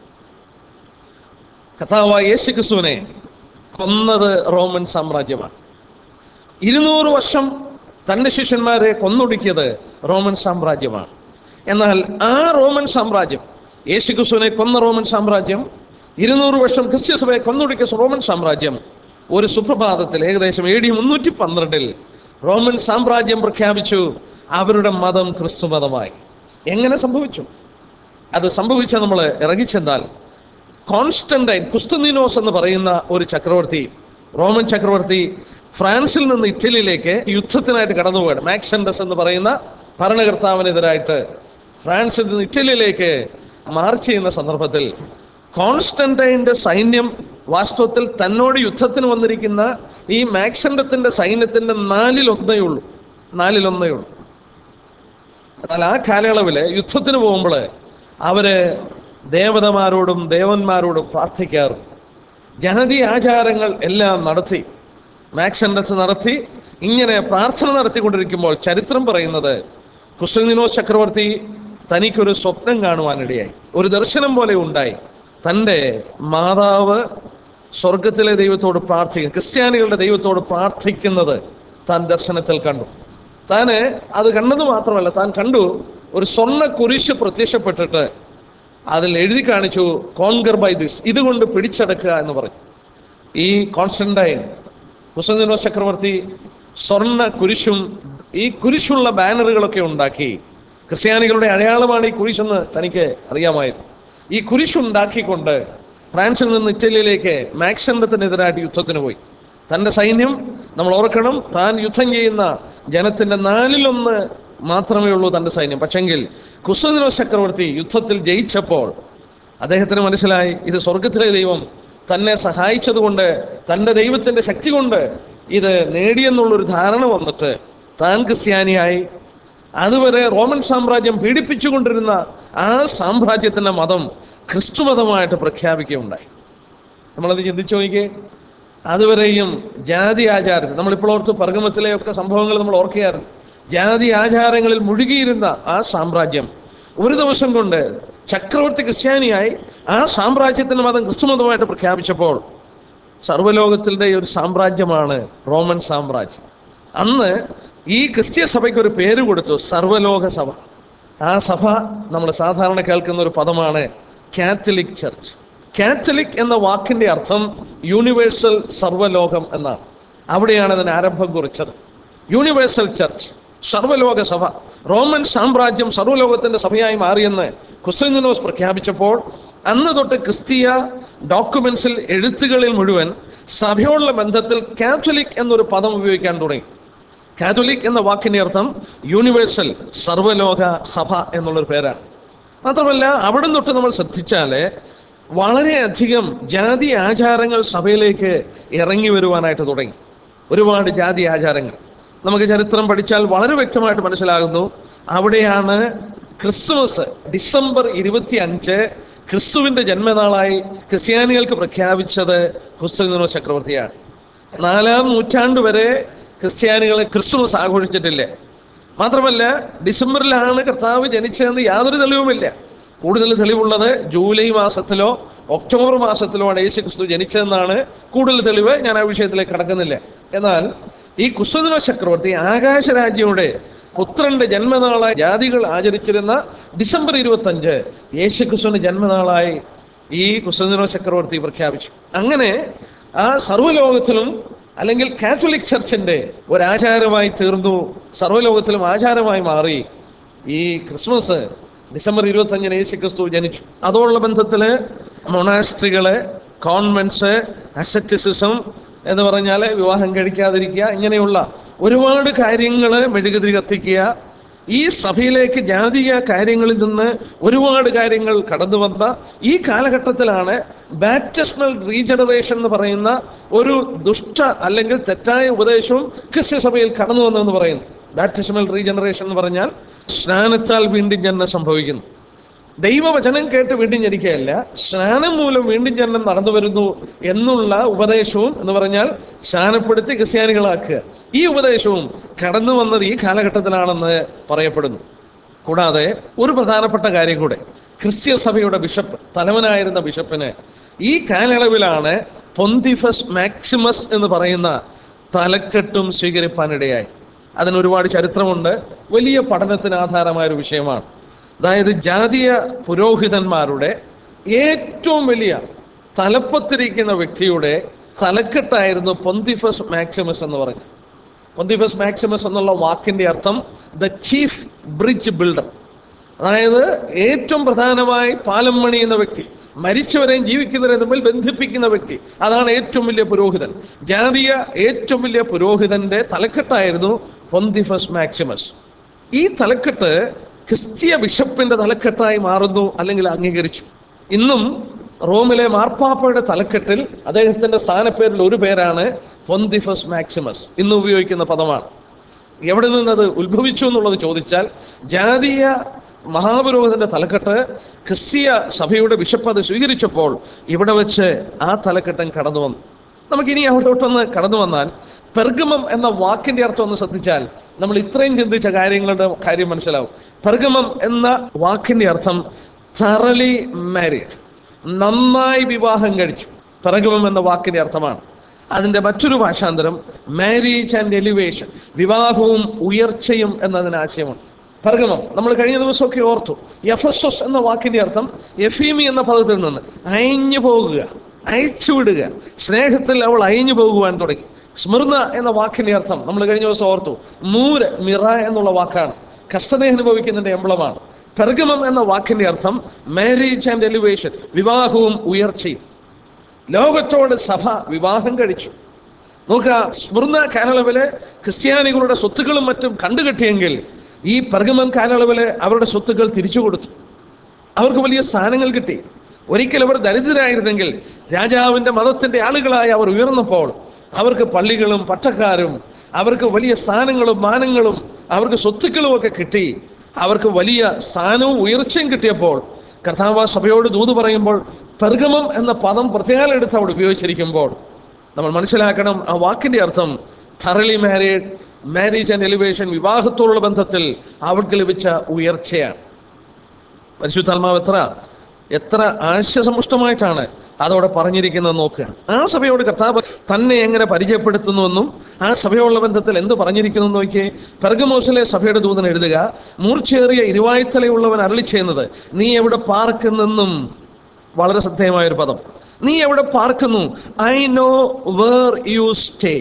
കഥാവായ യേശു ക്രിസ്തുവിനെ കൊന്നത് റോമൻ സാമ്രാജ്യമാണ് ഇരുന്നൂറ് വർഷം തന്റെ ശിഷ്യന്മാരെ കൊന്നൊടുക്കിയത് റോമൻ സാമ്രാജ്യമാണ് എന്നാൽ ആ റോമൻ സാമ്രാജ്യം യേശു ക്രിസ്തുവിനെ കൊന്ന റോമൻ സാമ്രാജ്യം ഇരുന്നൂറ് വർഷം ക്രിസ്ത്യസഭയെ കൊന്നൊടുക്കിയ റോമൻ സാമ്രാജ്യം ഒരു സുപ്രഭാതത്തിൽ ഏകദേശം എ ഡി മുന്നൂറ്റി പന്ത്രണ്ടിൽ റോമൻ സാമ്രാജ്യം പ്രഖ്യാപിച്ചു അവരുടെ മതം ക്രിസ്തു മതമായി എങ്ങനെ സംഭവിച്ചു അത് സംഭവിച്ച നമ്മൾ ഇറങ്ങിച്ചെന്നാൽ കോൺസ്റ്റന്റൈൻ കുസ്തനീനോസ് എന്ന് പറയുന്ന ഒരു ചക്രവർത്തി റോമൻ ചക്രവർത്തി ഫ്രാൻസിൽ നിന്ന് ഇറ്റലിയിലേക്ക് യുദ്ധത്തിനായിട്ട് കടന്നുപോയാണ് മാക്സൻഡസ് എന്ന് പറയുന്ന ഭരണകർത്താവിനെതിരായിട്ട് ഫ്രാൻസിൽ നിന്ന് ഇറ്റലിയിലേക്ക് മാർച്ച് ചെയ്യുന്ന സന്ദർഭത്തിൽ കോൺസ്റ്റന്റൈൻ്റെ സൈന്യം വാസ്തവത്തിൽ തന്നോട് യുദ്ധത്തിന് വന്നിരിക്കുന്ന ഈ മാക്സൻഡത്തിന്റെ സൈന്യത്തിന്റെ നാലിലൊന്നേ ഉള്ളൂ നാലിലൊന്നേ ഉള്ളൂ എന്നാൽ ആ കാലയളവിൽ യുദ്ധത്തിന് പോകുമ്പോൾ അവര് ദേവതമാരോടും ദേവന്മാരോടും പ്രാർത്ഥിക്കാറും ജനതീയ ആചാരങ്ങൾ എല്ലാം നടത്തി മാക്സൻഡസ് നടത്തി ഇങ്ങനെ പ്രാർത്ഥന നടത്തിക്കൊണ്ടിരിക്കുമ്പോൾ ചരിത്രം പറയുന്നത് കുസ്തനിനോസ് ചക്രവർത്തി തനിക്കൊരു സ്വപ്നം കാണുവാനിടയായി ഒരു ദർശനം പോലെ ഉണ്ടായി തൻ്റെ മാതാവ് സ്വർഗത്തിലെ ദൈവത്തോട് പ്രാർത്ഥിക്കും ക്രിസ്ത്യാനികളുടെ ദൈവത്തോട് പ്രാർത്ഥിക്കുന്നത് താൻ ദർശനത്തിൽ കണ്ടു താന് അത് കണ്ടത് മാത്രമല്ല താൻ കണ്ടു ഒരു സ്വർണ്ണ കുരിശ് പ്രത്യക്ഷപ്പെട്ടിട്ട് അതിൽ എഴുതി കാണിച്ചു കോൺഗർ ബൈ ദിസ് ഇതുകൊണ്ട് പിടിച്ചടക്കുക എന്ന് പറഞ്ഞു ഈ കോൺസ്റ്റന്റൈൻ കുസന്തിനോസ് ചക്രവർത്തി സ്വർണ്ണ കുരിശും ഈ കുരിശുള്ള ബാനറുകളൊക്കെ ഉണ്ടാക്കി ക്രിസ്ത്യാനികളുടെ അടയാളമാണ് ഈ കുരിശെന്ന് തനിക്ക് അറിയാമായിരുന്നു ഈ കുരിശുണ്ടാക്കിക്കൊണ്ട് ഫ്രാൻസിൽ നിന്ന് ഇറ്റലിയിലേക്ക് മാക്സണ്ടത്തിനെതിരായിട്ട് യുദ്ധത്തിന് പോയി തന്റെ സൈന്യം നമ്മൾ ഓർക്കണം താൻ യുദ്ധം ചെയ്യുന്ന ജനത്തിന്റെ നാലിലൊന്ന് മാത്രമേ ഉള്ളൂ തന്റെ സൈന്യം പക്ഷെങ്കിൽ കുസദിനോ ചക്രവർത്തി യുദ്ധത്തിൽ ജയിച്ചപ്പോൾ അദ്ദേഹത്തിന് മനസ്സിലായി ഇത് സ്വർഗത്തിലെ ദൈവം തന്നെ സഹായിച്ചതുകൊണ്ട് തൻ്റെ ദൈവത്തിൻ്റെ ശക്തി കൊണ്ട് ഇത് നേടിയെന്നുള്ളൊരു ധാരണ വന്നിട്ട് താൻ ക്രിസ്ത്യാനിയായി അതുവരെ റോമൻ സാമ്രാജ്യം പീഡിപ്പിച്ചുകൊണ്ടിരുന്ന ആ സാമ്രാജ്യത്തിൻ്റെ മതം ക്രിസ്തു മതമായിട്ട് പ്രഖ്യാപിക്കുകയുണ്ടായി നമ്മളത് ചിന്തിച്ചു നോക്കിയേ അതുവരെയും ജാതി ആചാരത്തിൽ നമ്മളിപ്പോൾ ഓർത്ത് പർഗമത്തിലെ ഒക്കെ സംഭവങ്ങൾ നമ്മൾ ഓർക്കുകയായിരുന്നു ജാതി ആചാരങ്ങളിൽ മുഴുകിയിരുന്ന ആ സാമ്രാജ്യം ഒരു ദിവസം കൊണ്ട് ചക്രവർത്തി ക്രിസ്ത്യാനിയായി ആ സാമ്രാജ്യത്തിന്റെ മതം ക്രിസ്തുമതമായിട്ട് പ്രഖ്യാപിച്ചപ്പോൾ സർവ്വലോകത്തിൻ്റെ ഒരു സാമ്രാജ്യമാണ് റോമൻ സാമ്രാജ്യം അന്ന് ഈ ക്രിസ്ത്യ സഭയ്ക്ക് ഒരു പേര് കൊടുത്തു സർവ്വലോക സഭ ആ സഭ നമ്മൾ സാധാരണ കേൾക്കുന്ന ഒരു പദമാണ് കാത്തലിക് ചർച്ച് കാത്തലിക് എന്ന വാക്കിന്റെ അർത്ഥം യൂണിവേഴ്സൽ സർവ്വലോകം എന്നാണ് അവിടെയാണ് അതിന് ആരംഭം കുറിച്ചത് യൂണിവേഴ്സൽ ചർച്ച് സർവ്വലോക സഭ റോമൻ സാമ്രാജ്യം സർവ്വലോകത്തിന്റെ സഭയായി മാറിയെന്ന് കുസ്തോസ് പ്രഖ്യാപിച്ചപ്പോൾ അന്ന് തൊട്ട് ക്രിസ്തീയ ഡോക്യുമെന്റ്സിൽ എഴുത്തുകളിൽ മുഴുവൻ സഭയോടുള്ള ബന്ധത്തിൽ കാത്തലിക് എന്നൊരു പദം ഉപയോഗിക്കാൻ തുടങ്ങി കാത്തലിക് എന്ന വാക്കിന്റെ അർത്ഥം യൂണിവേഴ്സൽ സർവ്വലോക സഭ എന്നുള്ളൊരു പേരാണ് മാത്രമല്ല അവിടെ തൊട്ട് നമ്മൾ ശ്രദ്ധിച്ചാല് വളരെയധികം ജാതി ആചാരങ്ങൾ സഭയിലേക്ക് ഇറങ്ങി വരുവാനായിട്ട് തുടങ്ങി ഒരുപാട് ജാതി ആചാരങ്ങൾ നമുക്ക് ചരിത്രം പഠിച്ചാൽ വളരെ വ്യക്തമായിട്ട് മനസ്സിലാകുന്നു അവിടെയാണ് ക്രിസ്മസ് ഡിസംബർ ഇരുപത്തി അഞ്ച് ക്രിസ്തുവിന്റെ ജന്മനാളായി ക്രിസ്ത്യാനികൾക്ക് പ്രഖ്യാപിച്ചത് ക്രിസ്തുവിനോ ചക്രവർത്തിയാണ് നാലാം നൂറ്റാണ്ട് വരെ ക്രിസ്ത്യാനികൾ ക്രിസ്മസ് ആഘോഷിച്ചിട്ടില്ല മാത്രമല്ല ഡിസംബറിലാണ് കർത്താവ് ജനിച്ചതെന്ന് യാതൊരു തെളിവുമില്ല കൂടുതൽ തെളിവുള്ളത് ജൂലൈ മാസത്തിലോ ഒക്ടോബർ മാസത്തിലോ ആണ് യേശു ക്രിസ്തു ജനിച്ചതെന്നാണ് കൂടുതൽ തെളിവ് ഞാൻ ആ വിഷയത്തിലേക്ക് കടക്കുന്നില്ല എന്നാൽ ഈ കുസ്തുദിന ചക്രവർത്തി ആകാശരാജ്യയുടെ പുത്രന്റെ ജന്മനാളായി ജാതികൾ ആചരിച്ചിരുന്ന ഡിസംബർ ഇരുപത്തി അഞ്ച് യേശു ക്രിസ്തുവിന്റെ ജന്മനാളായി ഈ കുസ്തുദിന ചക്രവർത്തി പ്രഖ്യാപിച്ചു അങ്ങനെ ആ സർവ്വലോകത്തിലും അല്ലെങ്കിൽ കാത്തലിക് ചർച്ചിന്റെ ഒരാചാരമായി തീർന്നു സർവ്വലോകത്തിലും ആചാരമായി മാറി ഈ ക്രിസ്മസ് ഡിസംബർ ഇരുപത്തി അഞ്ചിന് യേശു ക്രിസ്തു ജനിച്ചു അതോടുള്ള ബന്ധത്തില് മൊണാസ്ട്രികള് കോൺവെന്റ്സ് അസറ്റിസിസം എന്ന് പറഞ്ഞാൽ വിവാഹം കഴിക്കാതിരിക്കുക ഇങ്ങനെയുള്ള ഒരുപാട് കാര്യങ്ങൾ മെഴുകുതിരി കത്തിക്കുക ഈ സഭയിലേക്ക് ജാതീയ കാര്യങ്ങളിൽ നിന്ന് ഒരുപാട് കാര്യങ്ങൾ കടന്നു വന്ന ഈ കാലഘട്ടത്തിലാണ് ബാപ്റ്റിസ്മൽ റീജനറേഷൻ എന്ന് പറയുന്ന ഒരു ദുഷ്ട അല്ലെങ്കിൽ തെറ്റായ ഉപദേശവും ക്രിസ്ത്യ സഭയിൽ കടന്നു വന്നതെന്ന് പറയുന്നു ബാപ്റ്റിസ്മൽ റീജനറേഷൻ എന്ന് പറഞ്ഞാൽ സ്നാനത്താൽ വീണ്ടും ജനനം സംഭവിക്കുന്നു ദൈവവചനം കേട്ട് വീണ്ടും ജനിക്കുകയല്ല സ്നാനം മൂലം വീണ്ടും ജനനം നടന്നു വരുന്നു എന്നുള്ള ഉപദേശവും എന്ന് പറഞ്ഞാൽ സ്നാനപ്പെടുത്തി ക്രിസ്ത്യാനികളാക്കുക ഈ ഉപദേശവും കടന്നു വന്നത് ഈ കാലഘട്ടത്തിലാണെന്ന് പറയപ്പെടുന്നു കൂടാതെ ഒരു പ്രധാനപ്പെട്ട കാര്യം കൂടെ ക്രിസ്ത്യ സഭയുടെ ബിഷപ്പ് തലവനായിരുന്ന ബിഷപ്പിന് ഈ കാലയളവിലാണ് പൊന്തിഫസ് മാക്സിമസ് എന്ന് പറയുന്ന തലക്കെട്ടും സ്വീകരിപ്പാനിടയായി അതിന് ഒരുപാട് ചരിത്രമുണ്ട് വലിയ പഠനത്തിന് ആധാരമായ ഒരു വിഷയമാണ് അതായത് ജാതീയ പുരോഹിതന്മാരുടെ ഏറ്റവും വലിയ തലപ്പത്തിരിക്കുന്ന വ്യക്തിയുടെ തലക്കെട്ടായിരുന്നു പൊന്തിഫസ് മാക്സിമസ് എന്ന് പറഞ്ഞു പൊന്തിഫസ് മാക്സിമസ് എന്നുള്ള വാക്കിന്റെ അർത്ഥം ദ ചീഫ് ബ്രിഡ്ജ് ബിൽഡർ അതായത് ഏറ്റവും പ്രധാനമായി പാലം പണിയുന്ന വ്യക്തി മരിച്ചവരെയും ജീവിക്കുന്നവരെയും തമ്മിൽ ബന്ധിപ്പിക്കുന്ന വ്യക്തി അതാണ് ഏറ്റവും വലിയ പുരോഹിതൻ ജാതീയ ഏറ്റവും വലിയ പുരോഹിതന്റെ തലക്കെട്ടായിരുന്നു പൊന്തിഫസ് മാക്സിമസ് ഈ തലക്കെട്ട് ക്രിസ്തീയ ബിഷപ്പിന്റെ തലക്കെട്ടായി മാറുന്നു അല്ലെങ്കിൽ അംഗീകരിച്ചു ഇന്നും റോമിലെ മാർപ്പാപ്പയുടെ തലക്കെട്ടിൽ അദ്ദേഹത്തിന്റെ സ്ഥാനപ്പേരിൽ ഒരു പേരാണ് പൊന്തിഫസ് മാക്സിമസ് ഇന്ന് ഉപയോഗിക്കുന്ന പദമാണ് എവിടെ നിന്നത് ഉത്ഭവിച്ചു എന്നുള്ളത് ചോദിച്ചാൽ ജാതീയ മഹാപുരോഹിതന്റെ തലക്കെട്ട് ക്രിസ്തീയ സഭയുടെ ബിഷപ്പ് അത് സ്വീകരിച്ചപ്പോൾ ഇവിടെ വെച്ച് ആ തലക്കെട്ടൻ കടന്നു വന്നു നമുക്കിനി അവിടോട്ടൊന്ന് കടന്നു വന്നാൽ പെർഗമം എന്ന വാക്കിന്റെ അർത്ഥം ഒന്ന് ശ്രദ്ധിച്ചാൽ നമ്മൾ ഇത്രയും ചിന്തിച്ച കാര്യങ്ങളുടെ കാര്യം മനസ്സിലാവും പെർഗമം എന്ന വാക്കിന്റെ അർത്ഥം തറലി മാരീഡ് നന്നായി വിവാഹം കഴിച്ചു പെർഗമം എന്ന വാക്കിന്റെ അർത്ഥമാണ് അതിന്റെ മറ്റൊരു ഭാഷാന്തരം മാരേജ് ആൻഡ് എലിവേഷൻ വിവാഹവും ഉയർച്ചയും എന്നതിന് ആശയമാണ് പെർഗമം നമ്മൾ കഴിഞ്ഞ ദിവസമൊക്കെ ഓർത്തു എഫസസ് എന്ന വാക്കിന്റെ അർത്ഥം എഫീമി എന്ന പദത്തിൽ നിന്ന് അയഞ്ഞു പോകുക അയച്ചുവിടുക സ്നേഹത്തിൽ അവൾ അയഞ്ഞു പോകുവാൻ തുടങ്ങി സ്മൃത എന്ന വാക്കിന്റെ അർത്ഥം നമ്മൾ കഴിഞ്ഞ ദിവസം ഓർത്തു മൂര് മിറ എന്നുള്ള വാക്കാണ് കഷ്ടത അനുഭവിക്കുന്നതിന്റെ എംബ്ലമാണ് പെർഗമം എന്ന വാക്കിന്റെ അർത്ഥം മാരേജ് ആൻഡ് എലിവേഷൻ വിവാഹവും ഉയർച്ചയും ലോകത്തോട് സഭ വിവാഹം കഴിച്ചു നോക്കുക സ്മൃത കാലയളവില് ക്രിസ്ത്യാനികളുടെ സ്വത്തുക്കളും മറ്റും കണ്ടുകെട്ടിയെങ്കിൽ ഈ പെർഗമൻ കാലയളവില് അവരുടെ സ്വത്തുക്കൾ തിരിച്ചു കൊടുത്തു അവർക്ക് വലിയ സ്ഥാനങ്ങൾ കിട്ടി ഒരിക്കൽ അവർ ദരിദ്രരായിരുന്നെങ്കിൽ രാജാവിന്റെ മതത്തിന്റെ ആളുകളായി അവർ ഉയർന്നപ്പോൾ അവർക്ക് പള്ളികളും പട്ടക്കാരും അവർക്ക് വലിയ സ്ഥാനങ്ങളും മാനങ്ങളും അവർക്ക് സ്വത്തുക്കളും ഒക്കെ കിട്ടി അവർക്ക് വലിയ സ്ഥാനവും ഉയർച്ചയും കിട്ടിയപ്പോൾ കർത്താവ് സഭയോട് ദൂത് പറയുമ്പോൾ പെർഗമം എന്ന പദം പ്രത്യേകം എടുത്ത് അവിടെ ഉപയോഗിച്ചിരിക്കുമ്പോൾ നമ്മൾ മനസ്സിലാക്കണം ആ വാക്കിന്റെ അർത്ഥം തറളി മാരേഡ് മാരേജ് ആൻഡ് എലിവേഷൻ വിവാഹത്തോടുള്ള ബന്ധത്തിൽ അവർക്ക് ലഭിച്ച ഉയർച്ചയാണ് പരിശുദ്ധാത്മാവ് എത്ര എത്ര ആശയസമ്പുഷ്ടമായിട്ടാണ് അതോടെ പറഞ്ഞിരിക്കുന്നത് നോക്കുക ആ സഭയോട് കർത്താവ് തന്നെ എങ്ങനെ പരിചയപ്പെടുത്തുന്നുവെന്നും ആ സഭയോടുള്ള ബന്ധത്തിൽ എന്ത് പറഞ്ഞിരിക്കുന്നു എന്ന് നോക്കിയേ പെർഗമോസിലെ സഭയുടെ ദൂതൻ എഴുതുക മൂർച്ചയേറിയ ഇരുവായ്ത്തലയുള്ളവൻ അരളി ചെയ്യുന്നത് നീ എവിടെ പാർക്കുന്നെന്നും വളരെ ശ്രദ്ധേയമായ ഒരു പദം നീ എവിടെ പാർക്കുന്നു I know where you stay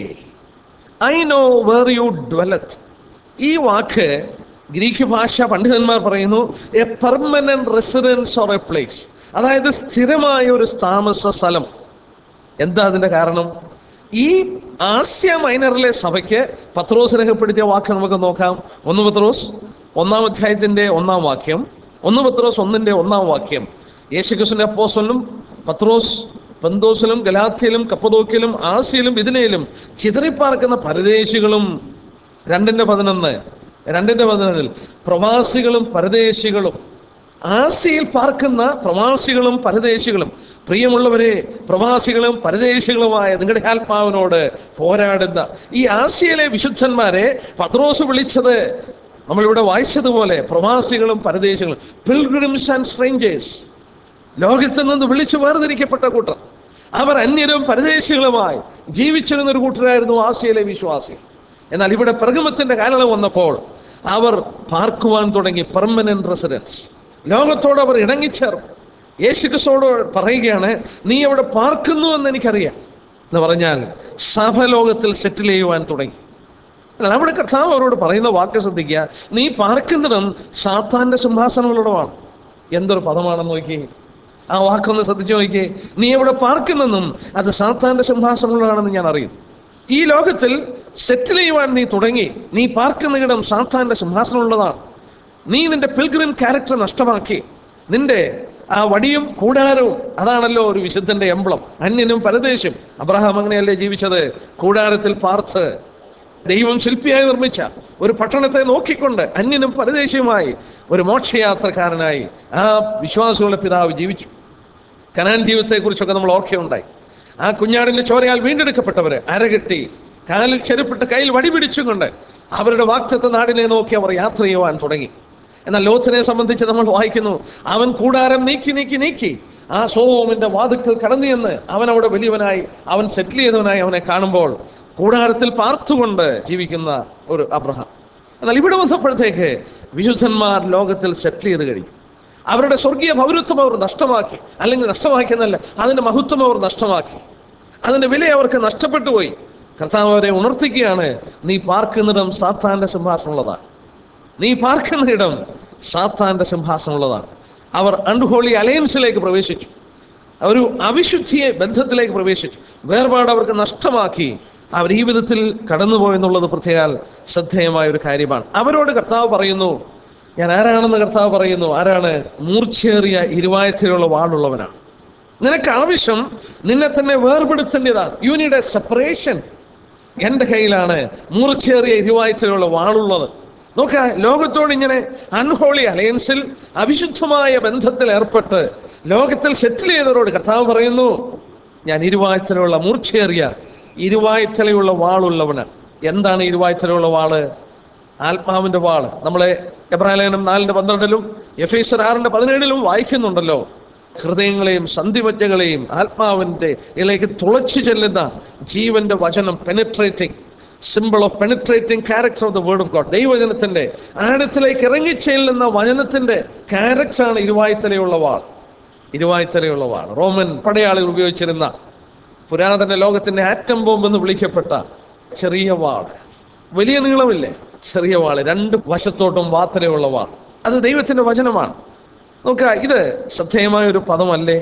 I know where you dwelleth ഈ വാക്ക് ഗ്രീക്ക് ഭാഷ പണ്ഡിതന്മാർ പറയുന്നു a permanent residence or a place അതായത് സ്ഥിരമായ ഒരു താമസ സ്ഥലം എന്താ അതിന്റെ കാരണം ഈ ആസ്യ മൈനറിലെ സഭയ്ക്ക് പത്രോസ് രേഖപ്പെടുത്തിയ വാക്ക് നമുക്ക് നോക്കാം ഒന്ന് പത്രോസ് ഒന്നാം അധ്യായത്തിന്റെ ഒന്നാം വാക്യം ഒന്ന് പത്രോസ് ഒന്നിന്റെ ഒന്നാം വാക്യം യേശുക്രിസ്തുവിന്റെ അപ്പോസ്തലനും പത്രോസ് പന്തോസിലും ഗലാത്തിയിലും കപ്പതോക്കിലും ആസിയിലും ഇതിനയിലും ചിതറിപ്പാർക്കുന്ന പരദേശികളും രണ്ടിന്റെ പതിനൊന്ന് രണ്ടിന്റെ പതിനൊന്നിൽ പ്രവാസികളും പരദേശികളും ആസിയിൽ പാർക്കുന്ന പ്രവാസികളും പരദേശികളും പ്രിയമുള്ളവരെ പ്രവാസികളും പരദേശികളുമായ നിങ്ങളുടെ ആത്മാവിനോട് പോരാടുന്ന ഈ ആസിയയിലെ വിശുദ്ധന്മാരെ പത്രോസ് വിളിച്ചത് നമ്മളിവിടെ വായിച്ചതുപോലെ പ്രവാസികളും പരദേശികളും പിൽഗ്രിംസ് ആൻഡ് സ്ട്രേഞ്ചേഴ്സ് ലോകത്തിൽ നിന്ന് വിളിച്ചു വേർതിരിക്കപ്പെട്ട കൂട്ടർ അവർ അന്യരും പരദേശികളുമായി ജീവിച്ചിരുന്ന ഒരു കൂട്ടരായിരുന്നു ആസിയയിലെ വിശ്വാസികൾ എന്നാൽ ഇവിടെ പ്രഗമത്തിന്റെ കാലം വന്നപ്പോൾ അവർ പാർക്കുവാൻ തുടങ്ങി പെർമനന്റ് റെസിഡൻസ് ലോകത്തോട് അവർ ഇണങ്ങിച്ചേർന്നു യേശുക്രിസ്തോട് പറയുകയാണ് നീ അവിടെ പാർക്കുന്നു എന്ന് എനിക്കറിയാം എന്ന് പറഞ്ഞാൽ സഭ ലോകത്തിൽ സെറ്റിൽ ചെയ്യുവാൻ തുടങ്ങി എന്നാൽ അവിടെ കർത്താവ് അവരോട് പറയുന്ന വാക്ക് ശ്രദ്ധിക്കുക നീ പാർക്കുന്നിടം സാത്താന്റെ സിംഹാസനങ്ങളോടമാണ് എന്തൊരു പദമാണെന്ന് നോക്കി ആ വാക്കൊന്ന് ശ്രദ്ധിച്ചു നോക്കി നീ എവിടെ പാർക്കുന്നെന്നും അത് സാത്താന്റെ സിംഹാസനങ്ങളാണെന്ന് ഞാൻ അറിയുന്നു ഈ ലോകത്തിൽ സെറ്റിൽ ചെയ്യുവാൻ നീ തുടങ്ങി നീ പാർക്കുന്ന ഇടം സാത്താന്റെ സിംഹാസനമുള്ളതാണ് നീ നിന്റെ പിൽഗ്രിം ക്യാരക്ടർ നഷ്ടമാക്കി നിന്റെ ആ വടിയും കൂടാരവും അതാണല്ലോ ഒരു വിശുദ്ധന്റെ എംബ്ലം അന്യനും പരദേശം അബ്രഹാം അങ്ങനെയല്ലേ ജീവിച്ചത് കൂടാരത്തിൽ പാർത്ത് ദൈവം ശില്പിയായി നിർമ്മിച്ച ഒരു പട്ടണത്തെ നോക്കിക്കൊണ്ട് അന്യനും പരദേശിയുമായി ഒരു മോക്ഷയാത്രക്കാരനായി ആ വിശ്വാസികളുടെ പിതാവ് ജീവിച്ചു കനാൻ ജീവിതത്തെക്കുറിച്ചൊക്കെ നമ്മൾ ഓർക്കുകയുണ്ടായി ആ കുഞ്ഞാടിന്റെ ചോരയാൽ വീണ്ടെടുക്കപ്പെട്ടവര് അരകെട്ടി കാലിൽ ചെരുപ്പിട്ട് കയ്യിൽ വടി പിടിച്ചുകൊണ്ട് അവരുടെ വാക്തത്വ നാടിനെ നോക്കി അവർ യാത്ര ചെയ്യുവാൻ തുടങ്ങി എന്നാൽ ലോത്തിനെ സംബന്ധിച്ച് നമ്മൾ വായിക്കുന്നു അവൻ കൂടാരം നീക്കി നീക്കി നീക്കി ആ സോമിന്റെ വാതുക്കൽ കടന്നു ചെന്ന് അവൻ അവിടെ വലിയവനായി അവൻ സെറ്റിൽ ചെയ്തവനായി അവനെ കാണുമ്പോൾ കൂടാരത്തിൽ പാർത്തുകൊണ്ട് ജീവിക്കുന്ന ഒരു അബ്രഹാം എന്നാൽ ഇവിടെ വന്നപ്പോഴത്തേക്ക് വിശുദ്ധന്മാർ ലോകത്തിൽ സെറ്റിൽ ചെയ്ത് കഴിഞ്ഞു അവരുടെ സ്വർഗീയ പൗരത്വം അവർ നഷ്ടമാക്കി അല്ലെങ്കിൽ നഷ്ടമാക്കിയെന്നല്ല അതിന്റെ മഹത്വം അവർ നഷ്ടമാക്കി അതിന്റെ വില അവർക്ക് നഷ്ടപ്പെട്ടു പോയി കർത്താവ് അവരെ ഉണർത്തിക്കുകയാണ് നീ പാർക്കുന്നിടം സാത്താന്റെ സിംഹാസനമുള്ളതാണ് നീ പാർക്കുന്ന ഇടം സാത്താന്റെ സിംഹാസനമുള്ളതാണ് അവർ അൺഹോളി അലയൻസിലേക്ക് പ്രവേശിച്ചു ഒരു അവിശുദ്ധിയെ ബന്ധത്തിലേക്ക് പ്രവേശിച്ചു വേർപാട് അവർക്ക് നഷ്ടമാക്കി അവർ ഈ വിധത്തിൽ കടന്നുപോയെന്നുള്ളത് പ്രത്യേക ശ്രദ്ധേയമായ ഒരു കാര്യമാണ് അവരോട് കർത്താവ് പറയുന്നു ഞാൻ ആരാണെന്ന് കർത്താവ് പറയുന്നു ആരാണ് മൂർച്ചേറിയ ഇരുവായത്തിലുള്ള വാളുള്ളവനാണ് നിനക്ക് ആവശ്യം നിന്നെ തന്നെ വേർപെടുത്തേണ്ടതാണ് യു നീഡ് എ സെപ്പറേഷൻ എൻ്റെ കയ്യിലാണ് മൂർച്ചേറിയ ഇരുവായത്തിലുള്ള വാളുള്ളത് നോക്ക ലോകത്തോട് ഇങ്ങനെ അൺഹോളി അലയൻസിൽ അവിശുദ്ധമായ ബന്ധത്തിൽ ഏർപ്പെട്ട് ലോകത്തിൽ സെറ്റിൽ ചെയ്തവരോട് കർത്താവ് പറയുന്നു ഞാൻ ഇരുവായത്തിലുള്ള മൂർച്ചേറിയ ഇരുവായത്തലയുള്ള വാളുള്ളവന് എന്താണ് ഇരുവായത്തലയുള്ള വാള് ആത്മാവിന്റെ വാള് നമ്മളെ എബ്രാലേനം നാലിന്റെ പന്ത്രണ്ടിലും എഫേസർ ആറിന്റെ പതിനേഴിലും വായിക്കുന്നുണ്ടല്ലോ ഹൃദയങ്ങളെയും സന്ധിമജ്ഞകളെയും ആത്മാവിന്റെ ഇതിലേക്ക് തുളച്ചു ചെല്ലുന്ന ജീവന്റെ വചനം penetrating simple of penetrating character of the word of God ദൈവവചനത്തിന്റെ ആഴത്തിലേക്ക് ഇറങ്ങിച്ചെല്ലുന്ന വചനത്തിന്റെ ക്യാരക്ടറാണ് ഇരുവായ്ത്തലയുള്ള വാൾ ഇരുവായ്ത്തലയുള്ള വാൾ റോമൻ പടയാളികൾ ഉപയോഗിച്ചിരുന്ന പുരാതന ലോകത്തിന്റെ ആറ്റം ബോംബ് എന്ന് വിളിക്കപ്പെട്ട ചെറിയ വാൾ വലിയ നീളമില്ലേ ചെറിയ വാള് രണ്ട് വശത്തോട്ടും വാത്തലയുള്ള വാൾ അത് ദൈവത്തിന്റെ വചനമാണ് നോക്കുക ഇത് ശ്രദ്ധേയമായ ഒരു പദമല്ലേ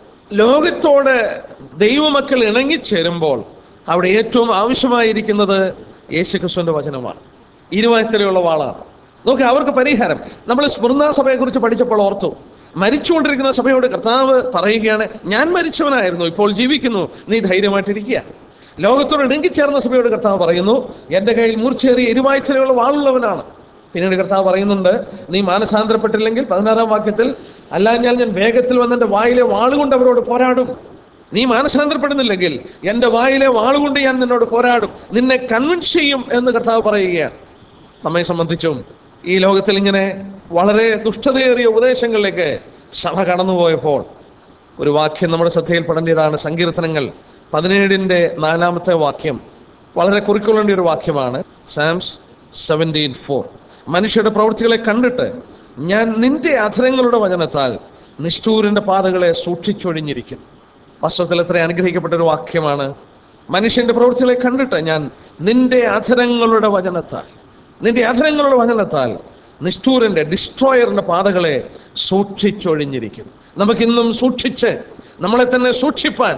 ലോകത്തോട് ദൈവമക്കൾ ഇണങ്ങിച്ചേരുമ്പോൾ അവിടെ ഏറ്റവും ആവശ്യമായിരിക്കുന്നത് യേശുക്രിസ്തുവിന്റെ വചനമാണ് ഇരുവായത്തിലുള്ള വാളാണ് നോക്കുക അവർക്ക് പരിഹാരം നമ്മൾ സ്മൃണ സഭയെ കുറിച്ച് പഠിച്ചപ്പോൾ ഓർത്തു മരിച്ചുകൊണ്ടിരിക്കുന്ന സഭയോട് കർത്താവ് പറയുകയാണ് ഞാൻ മരിച്ചവനായിരുന്നു ഇപ്പോൾ ജീവിക്കുന്നു നീ ധൈര്യമായിട്ടിരിക്കുക ലോകത്തോട് ഇണങ്ങിച്ചേർന്ന സഭയോട് കർത്താവ് പറയുന്നു എൻ്റെ കയ്യിൽ മൂർച്ചേറിയ ഇരുവായ്ത്തലയുള്ള വാളുള്ളവനാണ് പിന്നീട് കർത്താവ് പറയുന്നുണ്ട് നീ മാനസാന്തരപ്പെട്ടില്ലെങ്കിൽ പതിനാറാം വാക്യത്തിൽ അല്ല ഞാൻ ഞാൻ വേഗത്തിൽ വന്ന് എൻ്റെ വായിലെ വാളുകൊണ്ട് അവരോട് പോരാടും നീ മാനസാന്തരപ്പെടുന്നില്ലെങ്കിൽ എൻ്റെ വായിലെ വാളുകൊണ്ട് ഞാൻ നിന്നോട് പോരാടും നിന്നെ കൺവിൻസ് ചെയ്യും എന്ന് കർത്താവ് പറയുകയാണ് നമ്മെ സംബന്ധിച്ചും ഈ ലോകത്തിൽ ഇങ്ങനെ വളരെ ദുഷ്ടതയേറിയ ഉപദേശങ്ങളിലേക്ക് സഭ കടന്നുപോയപ്പോൾ ഒരു വാക്യം നമ്മുടെ ശ്രദ്ധയിൽപ്പെടേണ്ടതാണ് സങ്കീർത്തനങ്ങൾ പതിനേഴിൻ്റെ നാലാമത്തെ വാക്യം വളരെ കുറിക്കൊള്ളേണ്ട ഒരു വാക്യമാണ് സാംസ് സെവൻറ്റീൻ ഫോർ മനുഷ്യരുടെ പ്രവൃത്തികളെ കണ്ടിട്ട് ഞാൻ നിന്റെ അധരങ്ങളുടെ വചനത്താൽ നിഷ്ഠൂരിന്റെ പാതകളെ സൂക്ഷിച്ചൊഴിഞ്ഞിരിക്കുന്നു വാസ്തവത്തിൽ എത്ര അനുഗ്രഹിക്കപ്പെട്ട ഒരു വാക്യമാണ് മനുഷ്യന്റെ പ്രവൃത്തികളെ കണ്ടിട്ട് ഞാൻ നിന്റെ അധരങ്ങളുടെ വചനത്താൽ നിന്റെ അധരങ്ങളുടെ വചനത്താൽ നിഷ്ഠൂരന്റെ ഡിസ്ട്രോയറിന്റെ പാതകളെ സൂക്ഷിച്ചൊഴിഞ്ഞിരിക്കുന്നു നമുക്കിന്നും സൂക്ഷിച്ച് നമ്മളെ തന്നെ സൂക്ഷിപ്പാൻ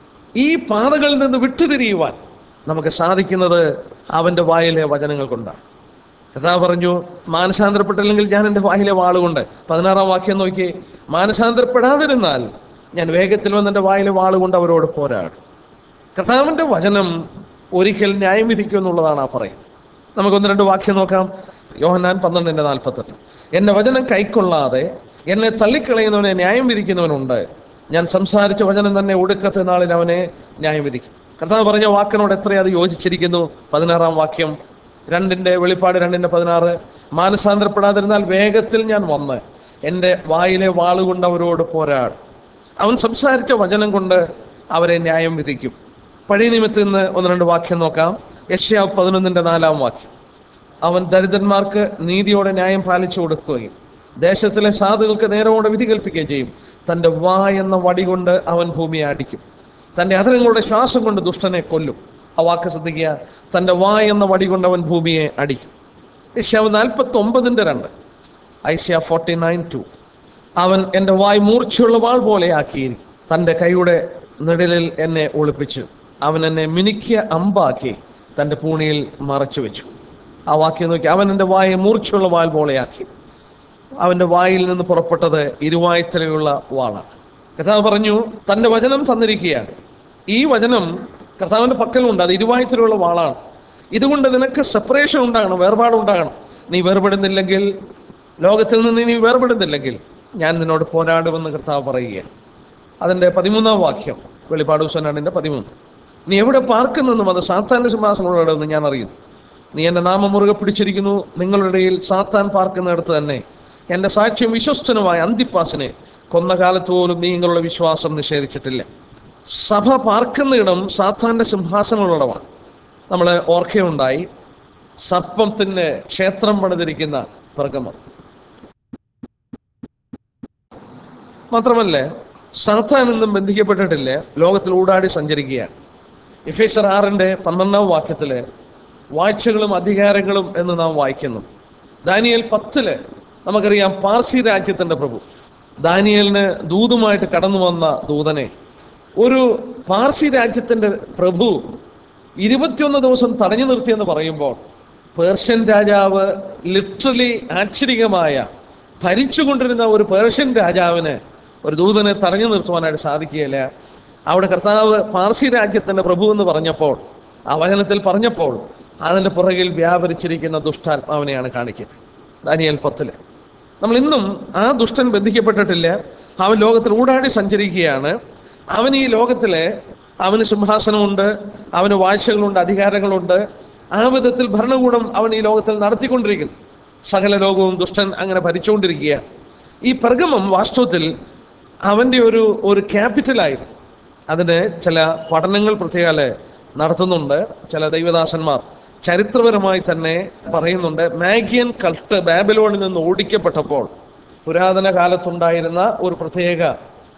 ഈ പാതകളിൽ നിന്ന് വിട്ടുതിരിയുവാൻ നമുക്ക് സാധിക്കുന്നത് അവന്റെ വായിലെ വചനങ്ങൾ കൊണ്ടാണ് കഥാ പറഞ്ഞു മാനസാന്തരപ്പെട്ടില്ലെങ്കിൽ ഞാൻ എൻ്റെ വായിലെ വാളുകൊണ്ട് പതിനാറാം വാക്യം നോക്കി മാനസാന്തരപ്പെടാതിരുന്നാൽ ഞാൻ വേഗത്തിൽ വന്ന് എൻ്റെ വായിലെ വാളുകൊണ്ട് അവരോട് പോരാടും കർത്താവിൻ്റെ വചനം ഒരിക്കൽ ന്യായം വിധിക്കും എന്നുള്ളതാണ് ആ പറയുന്നത് നമുക്കൊന്ന് രണ്ട് വാക്യം നോക്കാം യോഹന്നാൻ പന്ത്രണ്ടിൻ്റെ നാൽപ്പത്തെട്ട് എന്നെ വചനം കൈക്കൊള്ളാതെ എന്നെ തള്ളിക്കളയുന്നവനെ ന്യായം വിധിക്കുന്നവനുണ്ട് ഞാൻ സംസാരിച്ച വചനം തന്നെ ഒടുക്കത്തെ നാളിൽ അവനെ ന്യായം വിധിക്കും കർത്താവ് പറഞ്ഞ വാക്കിനോട് എത്ര അത് യോജിച്ചിരിക്കുന്നു പതിനാറാം വാക്യം രണ്ടിന്റെ വെളിപ്പാട് രണ്ടിന്റെ പതിനാറ് മാനസാന്തരപ്പെടാതിരുന്നാൽ വേഗത്തിൽ ഞാൻ വന്ന് എൻ്റെ വായിലെ വാളുകൊണ്ട് അവരോട് പോരാടും അവൻ സംസാരിച്ച വചനം കൊണ്ട് അവരെ ന്യായം വിധിക്കും പഴയ നിയമത്തിൽ നിന്ന് ഒന്ന് രണ്ട് വാക്യം നോക്കാം യശ്യാവ് പതിനൊന്നിന്റെ നാലാം വാക്യം അവൻ ദരിദ്രന്മാർക്ക് നീതിയോടെ ന്യായം പാലിച്ചു കൊടുക്കുകയും ദേശത്തിലെ സാധുക്കൾക്ക് നേരോടെ വിധി കൽപ്പിക്കുകയും ചെയ്യും തൻ്റെ വാ എന്ന വടി കൊണ്ട് അവൻ ഭൂമിയെ അടിക്കും തൻ്റെ അതിരങ്ങളുടെ ശ്വാസം കൊണ്ട് ദുഷ്ടനെ കൊല്ലും ആ വാക്ക് ശ്രദ്ധിക്കുക തൻ്റെ വാ എന്ന വടി കൊണ്ട് അവൻ ഭൂമിയെ അടിക്കും യശ്യാവ് നാൽപ്പത്തി ഒമ്പതിൻ്റെ രണ്ട് ഐസ്യ ഫോർട്ടി നയൻ ടു അവൻ എൻ്റെ വായ് മൂർച്ചയുള്ള വാൾ പോലെ ആക്കിയിരിക്കും തൻ്റെ കൈയുടെ നിഴലിൽ എന്നെ ഒളിപ്പിച്ചു അവൻ എന്നെ മിനുക്കിയ അമ്പാക്കി തൻ്റെ പൂണിയിൽ മറച്ചു വെച്ചു ആ വാക്യം നോക്കി അവൻ എൻ്റെ വായെ മൂർച്ചയുള്ള വാൽ പോലെയാക്കി അവൻ്റെ വായിൽ നിന്ന് പുറപ്പെട്ടത് ഇരുവായ്ത്തലയുള്ള വാളാണ് കർത്താവ് പറഞ്ഞു തൻ്റെ വചനം തന്നിരിക്കുകയാണ് ഈ വചനം കർത്താവിൻ്റെ പക്കലുണ്ട് അത് ഇരുവായ്ത്തലയുള്ള വാളാണ് ഇതുകൊണ്ട് നിനക്ക് സെപ്പറേഷൻ ഉണ്ടാകണം വേർപാട് ഉണ്ടാകണം നീ വേർപെടുന്നില്ലെങ്കിൽ ലോകത്തിൽ നിന്ന് നീ വേർപെടുന്നില്ലെങ്കിൽ ഞാൻ നിന്നോട് പോരാടുമെന്ന് കർത്താവ് പറയുകയാണ് അതിൻ്റെ പതിമൂന്നാം വാക്യം വെളിപ്പാട് ദിവസം പതിമൂന്ന് നീ എവിടെ പാർക്കുന്നെന്നും അത് സാത്താന്റെ സിംഹാസനമുള്ളതെന്ന് ഞാൻ അറിയുന്നു നീ എൻ്റെ നാമം മുറുകെ പിടിച്ചിരിക്കുന്നു നിങ്ങളുടെ ഇടയിൽ സാത്താൻ പാർക്കുന്നിടത്ത് തന്നെ എൻ്റെ സാക്ഷ്യം വിശ്വസ്തനുമായ അന്തിപ്പാസിനെ കൊന്ന കാലത്ത് പോലും നീ നിങ്ങളുടെ വിശ്വാസം നിഷേധിച്ചിട്ടില്ല സഭ പാർക്കുന്നിടം സാത്താന്റെ സിംഹാസനമുള്ളടമാണ് നമ്മൾ ഓർക്കയുണ്ടായി സർപ്പത്തിന് ക്ഷേത്രം പണിതിരിക്കുന്ന പ്രഗമം മാത്രമല്ല സാത്താൻ എന്നും ബന്ധിക്കപ്പെട്ടിട്ടില്ല ലോകത്തിൽ ഊടാടി സഞ്ചരിക്കുകയാണ് ഇഫേസർ ആറിന്റെ പന്ത്രണ്ടാം വാക്യത്തില് വാഴ്ചകളും അധികാരങ്ങളും എന്ന് നാം വായിക്കുന്നു ദാനിയൽ പത്തില് നമുക്കറിയാം പാർസി രാജ്യത്തിന്റെ പ്രഭു ദാനിയലിന് ദൂതുമായിട്ട് കടന്നു വന്ന ദൂതനെ ഒരു പാർസി രാജ്യത്തിന്റെ പ്രഭു ഇരുപത്തിയൊന്ന് ദിവസം തടഞ്ഞു നിർത്തിയെന്ന് പറയുമ്പോൾ പേർഷ്യൻ രാജാവ് ലിറ്ററലി ആശ്ചര്യമായ ഭരിച്ചുകൊണ്ടിരുന്ന ഒരു പേർഷ്യൻ രാജാവിന് ഒരു ദൂതനെ തടഞ്ഞു നിർത്തുവാനായിട്ട് സാധിക്കുകയില്ല അവിടെ കർത്താവ് പാർസി രാജ്യത്തിന്റെ പ്രഭു എന്ന് പറഞ്ഞപ്പോൾ ആ വചനത്തിൽ പറഞ്ഞപ്പോൾ അതിന്റെ പുറകിൽ വ്യാപരിച്ചിരിക്കുന്ന ദുഷ്ടാത്മാവിനെയാണ് കാണിക്കുന്നത് ദാനിയൽ പത്തില് നമ്മൾ ഇന്നും ആ ദുഷ്ടൻ ബന്ധിക്കപ്പെട്ടിട്ടില്ല അവൻ ലോകത്തിൽ ഊടാടി സഞ്ചരിക്കുകയാണ് അവൻ ഈ ലോകത്തിലെ അവന് സിംഹാസനമുണ്ട് അവന് വാഴ്ചകളുണ്ട് അധികാരങ്ങളുണ്ട് ആ വിധത്തിൽ ഭരണകൂടം അവൻ ഈ ലോകത്തിൽ നടത്തിക്കൊണ്ടിരിക്കുന്നു സകല ലോകവും ദുഷ്ടൻ അങ്ങനെ ഭരിച്ചുകൊണ്ടിരിക്കുകയാണ് ഈ പെർഗമം വാസ്തവത്തിൽ അവൻ്റെ ഒരു ഒരു ക്യാപിറ്റലായിരുന്നു അതിന് ചില പഠനങ്ങൾ പ്രത്യേകാല് നടത്തുന്നുണ്ട് ചില ദൈവദാസന്മാർ ചരിത്രപരമായി തന്നെ പറയുന്നുണ്ട് മാഗിയൻ കൾട്ട് ബാബിലോണിൽ നിന്ന് ഓടിക്കപ്പെട്ടപ്പോൾ പുരാതന കാലത്തുണ്ടായിരുന്ന ഒരു പ്രത്യേക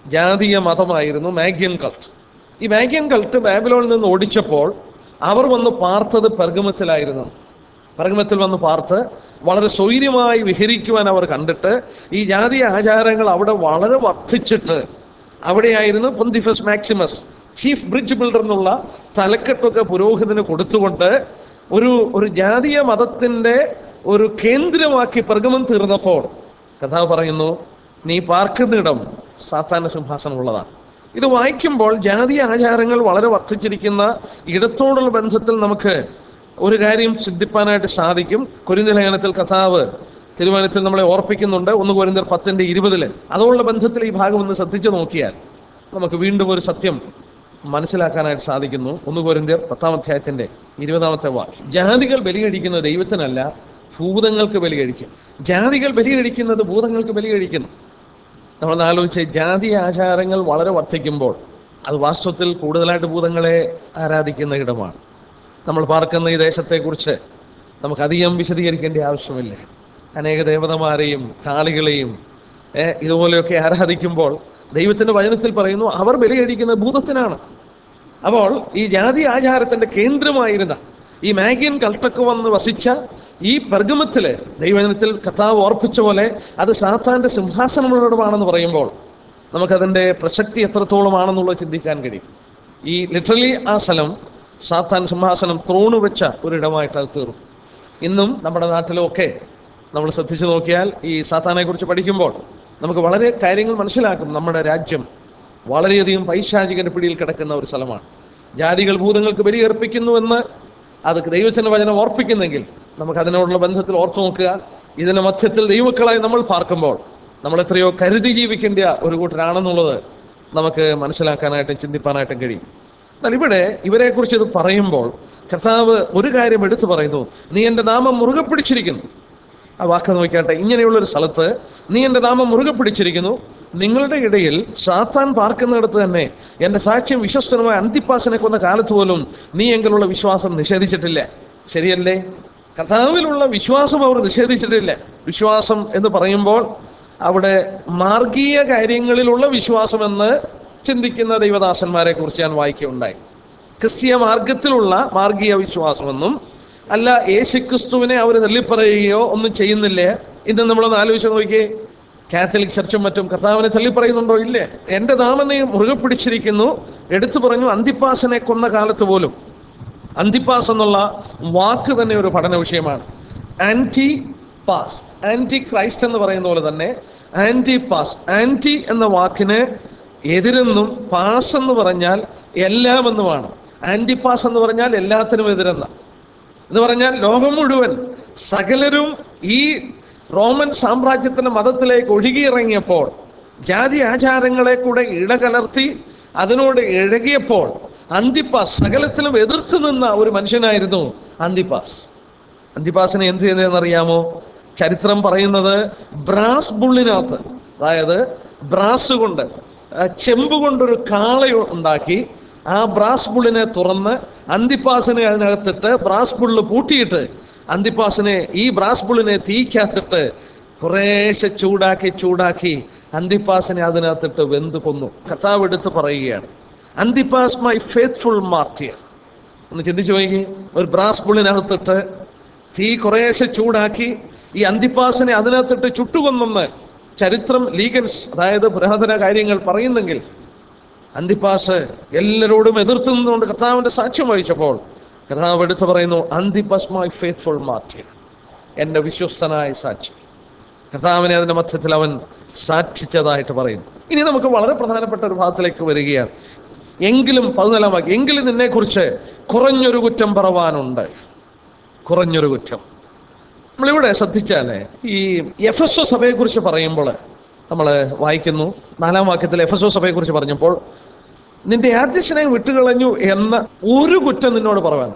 ജാതീയ മതമായിരുന്നു മാഗിയൻ കൾട്ട് ഈ മാഗിയൻ കൾട്ട് ബാബിലോണിൽ നിന്ന് ഓടിച്ചപ്പോൾ അവർ വന്ന് പാർത്തത് പെർഗമത്തിലായിരുന്നു പെർഗമത്തിൽ വന്ന് പാർത്ത് വളരെ സ്വൈര്യമായി വിഹരിക്കുവാൻ അവർ കണ്ടിട്ട് ഈ ജാതീയ ആചാരങ്ങൾ അവിടെ വളരെ വർദ്ധിച്ചിട്ട് അവിടെയായിരുന്നു Pontifex Maximus chief bridge builder എന്നുള്ള തലക്കെട്ടൊക്കെ പുരോഹിതന് കൊടുത്തുകൊണ്ട് ഒരു ഒരു ജാതീയ മതത്തിന്റെ ഒരു കേന്ദ്രമാക്കി പെർഗമം തീർന്നപ്പോൾ കഥാവ് പറയുന്നു നീ പാർക്കുന്നിടം സാത്താന സിംഹാസനമുള്ളതാണ് ഇത് വായിക്കുമ്പോൾ ജാതീയ ആചാരങ്ങൾ വളരെ വർദ്ധിച്ചിരിക്കുന്ന ഇടത്തോടുള്ള ബന്ധത്തിൽ നമുക്ക് ഒരു കാര്യം ചിന്തിപ്പാനായിട്ട് സാധിക്കും കുരിന്ത ലേഖനത്തിൽ കഥാവ് തിരുവനന്തപുരത്തിൽ നമ്മളെ ഓർപ്പിക്കുന്നുണ്ട് ഒന്ന് കുരിന്തർ പത്തിന്റെ ഇരുപതില് അതുള്ള ബന്ധത്തിൽ ഈ ഭാഗം ഒന്ന് ശ്രദ്ധിച്ചു നോക്കിയാൽ നമുക്ക് വീണ്ടും ഒരു സത്യം മനസ്സിലാക്കാനായിട്ട് സാധിക്കുന്നു ഒന്ന് കോരിന്ത്യർ പത്താം അധ്യായത്തിന്റെ ഇരുപതാമത്തെ വാക്യം ജാതികൾ ബലി കഴിക്കുന്നത് ദൈവത്തിനല്ല ഭൂതങ്ങൾക്ക് ബലി കഴിക്കും ജാതികൾ ബലി കഴിക്കുന്നത് ഭൂതങ്ങൾക്ക് ബലി കഴിക്കുന്നു നമ്മളൊന്ന് ആലോചിച്ച് ജാതി ആചാരങ്ങൾ വളരെ വർദ്ധിക്കുമ്പോൾ അത് വാസ്തവത്തിൽ കൂടുതലായിട്ട് ഭൂതങ്ങളെ ആരാധിക്കുന്ന ഇടമാണ് നമ്മൾ പാർക്കുന്ന ഈ ദേശത്തെക്കുറിച്ച് നമുക്ക് അധികം വിശദീകരിക്കേണ്ട ആവശ്യമില്ല അനേക ദേവതമാരെയും കാളികളെയും ഏ, ഇതുപോലെയൊക്കെ ആരാധിക്കുമ്പോൾ ദൈവത്തിന്റെ വചനത്തിൽ പറയുന്നു അവർ ബലി കഴിക്കുന്ന ഭൂതത്തിനാണ് അപ്പോൾ ഈ ജാതി ആചാരത്തിന്റെ കേന്ദ്രമായിരുന്ന ഈ മാഗിയൻ കൾട്ടക്ക് വന്ന് വസിച്ച ഈ പെർഗമത്തില് ദൈവജനത്തിൽ കഥാവ് ഓർപ്പിച്ച പോലെ അത് സാത്താന്റെ സിംഹാസനമുള്ളടമാണെന്ന് പറയുമ്പോൾ നമുക്കതിന്റെ പ്രസക്തി എത്രത്തോളമാണെന്നുള്ളത് ചിന്തിക്കാൻ കഴിയും ഈ ലിറ്ററലി ആ സ്ഥലം സാത്താൻ സിംഹാസനം ത്രോണു വെച്ച ഒരിടമായിട്ട് അത് തീർന്നു ഇന്നും നമ്മുടെ നാട്ടിലൊക്കെ നമ്മൾ ശ്രദ്ധിച്ചു നോക്കിയാൽ ഈ സാത്താനെ കുറിച്ച് പഠിക്കുമ്പോൾ നമുക്ക് വളരെ കാര്യങ്ങൾ മനസ്സിലാക്കും നമ്മുടെ രാജ്യം വളരെയധികം പൈശാചികന്റെ പിടിയിൽ കിടക്കുന്ന ഒരു സ്ഥലമാണ് ജാതികൾ ഭൂതങ്ങൾക്ക് ബലിയർപ്പിക്കുന്നുവെന്ന് അത് ദൈവത്തിന്റെ വചനം ഓർപ്പിക്കുന്നെങ്കിൽ നമുക്ക് അതിനോടുള്ള ബന്ധത്തിൽ ഓർത്തു നോക്കുക ഇതിന്റെ മധ്യത്തിൽ ദൈവക്കളായി നമ്മൾ പാർക്കുമ്പോൾ നമ്മൾ എത്രയോ കരുതി ജീവിക്കേണ്ട ഒരു കൂട്ടരാണെന്നുള്ളത് നമുക്ക് മനസ്സിലാക്കാനായിട്ടും ചിന്തിപ്പാനായിട്ടും കഴിയും എന്നാൽ ഇവിടെ ഇവരെ കുറിച്ച് ഇത് പറയുമ്പോൾ കർത്താവ് ഒരു കാര്യം എടുത്തു പറയുന്നു നീ എൻ്റെ നാമം മുറുകെ പിടിച്ചിരിക്കുന്നു ആ വാക്ക് നോക്കിയാട്ടെ ഇങ്ങനെയുള്ള ഒരു സ്ഥലത്ത് നീ എൻ്റെ നാമം മുറുകെ പിടിച്ചിരിക്കുന്നു നിങ്ങളുടെ ഇടയിൽ സാത്താൻ പാർക്കുന്നിടത്ത് തന്നെ എൻ്റെ സാക്ഷ്യം വിശ്വസ്തനുമായ അന്തിപ്പാസിനെ കൊന്ന കാലത്ത് പോലും നീ എങ്കിലുള്ള വിശ്വാസം നിഷേധിച്ചിട്ടില്ല ശരിയല്ലേ കർത്താവിലുള്ള വിശ്വാസം അവർ നിഷേധിച്ചിട്ടില്ല വിശ്വാസം എന്ന് പറയുമ്പോൾ അവിടെ മാർഗീയ കാര്യങ്ങളിലുള്ള വിശ്വാസമെന്ന് ചിന്തിക്കുന്ന ദൈവദാസന്മാരെ കുറിച്ച് ഞാൻ വായിക്കുകയുണ്ടായി ക്രിസ്തീയ മാർഗത്തിലുള്ള മാർഗീയ വിശ്വാസമെന്നും അല്ല യേശുക്രിസ്തുവിനെ അവർ തള്ളിപ്പറയുകയോ ഒന്നും ചെയ്യുന്നില്ലേ ഇന്ന് നമ്മളൊന്ന് ആലോചിച്ച് നോക്കിയേ കാത്തലിക് ചർച്ചും മറ്റും കർത്താവിനെ തള്ളിപ്പറയുന്നുണ്ടോ ഇല്ലേ എന്റെ നാമം നീ മുറുകെ പിടിച്ചിരിക്കുന്നു എടുത്തു പറഞ്ഞു അന്തിപ്പാസനെ കൊന്ന കാലത്ത് പോലും അന്തിപ്പാസ് എന്നുള്ള വാക്ക് തന്നെ ഒരു പഠന വിഷയമാണ് ആന്റി പാസ് ആന്റി ക്രൈസ്റ്റ് എന്ന് പറയുന്ന പോലെ തന്നെ ആന്റി പാസ് ആന്റി എന്ന വാക്കിന് എതിരെന്നും പാസ് എന്ന് പറഞ്ഞാൽ എല്ലാം എന്നുമാണ് ആന്റി പാസ് എന്ന് പറഞ്ഞാൽ എല്ലാത്തിനും എതിരെന്ന എന്ന് പറഞ്ഞാൽ ലോകം മുഴുവൻ സകലരും ഈ റോമൻ സാമ്രാജ്യത്തിന്റെ മതത്തിലേക്ക് ഒഴുകിയിറങ്ങിയപ്പോൾ ജാതി ആചാരങ്ങളെ കൂടെ ഇടകലർത്തി അതിനോട് ഇഴകിയപ്പോൾ അന്തിപ്പാസ് സകലത്തിലും എതിർത്ത് നിന്ന ഒരു മനുഷ്യനായിരുന്നു അന്തിപ്പാസ് അന്തിപ്പാസിനെ എന്ത് ചെയ്തതെന്നറിയാമോ ചരിത്രം പറയുന്നത് ബ്രാസ് ബുള്ളിനകത്ത് അതായത് ബ്രാസ് കൊണ്ട് ആ ചെമ്പ് കൊണ്ടൊരു കാള ഉണ്ടാക്കി ആ ബ്രാസ് ബുള്ളിനെ തുറന്ന് അന്തിപ്പാസിനെ അതിനകത്തിട്ട് ബ്രാസ് ബുള്ള് പൂട്ടിയിട്ട് അന്തിപ്പാസിനെ ഈ ബ്രാസ് ബുള്ളിനെ തീക്കകത്തിട്ട് കുറേശ്ശെ ചൂടാക്കി ചൂടാക്കി അന്തിപ്പാസിനെ അതിനകത്തിട്ട് വെന്ത് കൊന്നു കർത്താവ് എടുത്ത് പറയുകയാണ് അന്തിപ്പാസ് മൈ ഫെയ്ത്ത്ഫുൾ മാർട്ടിയർ ഒന്ന് ചിന്തിച്ചു നോക്കി ഒരു ബ്രാസ് ബുള്ളിനകത്തിട്ട് തീ കുറേശ്ശെ ചൂടാക്കി ഈ അന്തിപ്പാസിനെ അതിനകത്തിട്ട് ചുട്ടുകൊന്നെന്ന് ചരിത്രം ലീഗൻസ് അതായത് പുരാതന കാര്യങ്ങൾ പറയുന്നെങ്കിൽ അന്തിപ്പാസ് എല്ലാരോടും എതിർത്ത് നിന്നുകൊണ്ട് കർത്താവിന്റെ സാക്ഷ്യം വഹിച്ചപ്പോൾ കർത്താവ് എടുത്തു പറയുന്നു അന്തിപ്പാസ് മൈ ഫെയ്ത്ത്ഫുൾ മാർട്ടിയർ എൻ്റെ വിശ്വസ്തനായ സാക്ഷി കർത്താവിനെ അതിന്റെ മധ്യത്തിൽ അവൻ സാക്ഷിച്ചതായിട്ട് പറയുന്നു ഇനി നമുക്ക് വളരെ പ്രധാനപ്പെട്ട ഒരു ഭാഗത്തിലേക്ക് വരികയാണ് എങ്കിലും പതിനാലാം വാക്യം എങ്കിലും നിന്നെക്കുറിച്ച് കുറഞ്ഞൊരു കുറ്റം പറവാനുണ്ട് കുറഞ്ഞൊരു കുറ്റം നമ്മളിവിടെ ശ്രദ്ധിച്ചാലേ ഈ എഫ് എസ് ഒ സഭയെക്കുറിച്ച് പറയുമ്പോൾ നമ്മൾ വായിക്കുന്നു നാലാം വാക്യത്തിൽ എഫ് എസ് ഒ സഭയെക്കുറിച്ച് പറഞ്ഞപ്പോൾ നിന്റെ ആദ്യ സ്നേഹം വിട്ടുകളഞ്ഞു എന്ന ഒരു കുറ്റം നിന്നോട് പറയാൻ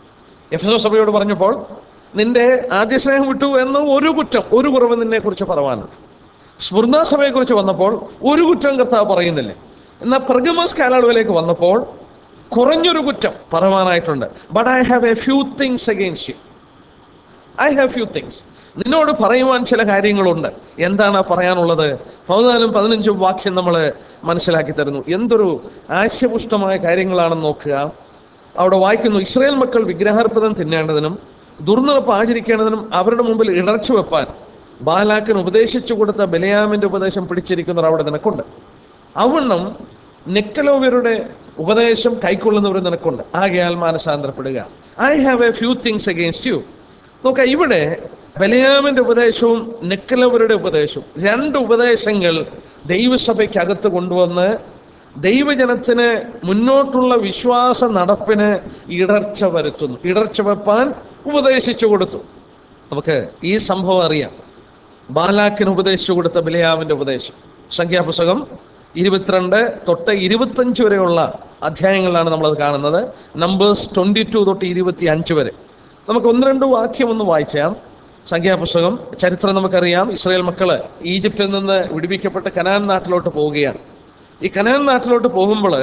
എഫ് എസ് ഒ സഭയോട് പറഞ്ഞപ്പോൾ നിന്റെ ആദ്യ സ്നേഹം വിട്ടു എന്ന ഒരു കുറ്റം ഒരു കുറവ് നിന്നെ കുറിച്ച് പറയാനുണ്ട് സ്മൃണ സഭയെക്കുറിച്ച് വന്നപ്പോൾ ഒരു കുറ്റം കർത്താവ് പറയുന്നില്ല എന്നാൽ പ്രഗമസ് കാലയളവിലേക്ക് വന്നപ്പോൾ കുറഞ്ഞൊരു കുറ്റം പറയാനായിട്ടുണ്ട് but I have a few things against you I have few things നിന്നോട് പറയുവാൻ ചില കാര്യങ്ങളുണ്ട് എന്താണ് ആ പറയാനുള്ളത് പതിനാലും പതിനഞ്ചും വാക്യം നമ്മൾ മനസ്സിലാക്കി തരുന്നു എന്തൊരു ആശയപുഷ്ടമായ കാര്യങ്ങളാണെന്ന് നോക്കുക അവിടെ വായിക്കുന്നു ഇസ്രായേൽ മക്കൾ വിഗ്രഹാർപ്പതം തിന്നേണ്ടതിനും ദുർനടപ്പ് ആചരിക്കേണ്ടതിനും അവരുടെ മുമ്പിൽ ഇടർച്ചു വെപ്പാൻ ബാലാക്കിന് ഉപദേശിച്ചു കൊടുത്ത ബലയാമിന്റെ ഉപദേശം പിടിച്ചിരിക്കുന്നവർ അവിടെ നിനക്കുണ്ട് അവണ്ണം നെക്കലോവരുടെ ഉപദേശം കൈക്കൊള്ളുന്നവർ നിനക്കുണ്ട് ആകയാൽ മാനസാന്തരപ്പെടുക I have a few things against you നോക്ക ഇവിടെ ബലയാമിന്റെ ഉപദേശവും നെക്കലവരുടെ ഉപദേശവും രണ്ട് ഉപദേശങ്ങൾ ദൈവസഭയ്ക്കകത്ത് കൊണ്ടുവന്ന് ദൈവജനത്തിന് മുന്നോട്ടുള്ള വിശ്വാസ നടപ്പിന് ഇടർച്ച വരുത്തുന്നു ഇടർച്ച വെപ്പാൻ ഉപദേശിച്ചു കൊടുത്തു നമുക്ക് ഈ സംഭവം അറിയാം ബാലാക്കിന് ഉപദേശിച്ചു കൊടുത്ത ബിലയാമിന്റെ ഉപദേശം സംഖ്യാപുസ്തകം ഇരുപത്തിരണ്ട് തൊട്ട് ഇരുപത്തഞ്ച് വരെയുള്ള അധ്യായങ്ങളിലാണ് നമ്മളത് കാണുന്നത് നമ്പേഴ്സ് ട്വന്റി ടു തൊട്ട് ഇരുപത്തി അഞ്ച് വരെ നമുക്ക് ഒന്ന് രണ്ട് വാക്യം ഒന്ന് വായിച്ചാം സംഖ്യാപുസ്തകം ചരിത്രം നമുക്കറിയാം ഇസ്രായേൽ മക്കള് ഈജിപ്തിൽ നിന്ന് വിടുവിക്കപ്പെട്ട് കനാൻ നാട്ടിലോട്ട് പോവുകയാണ് ഈ കനാൻ നാട്ടിലോട്ട് പോകുമ്പോൾ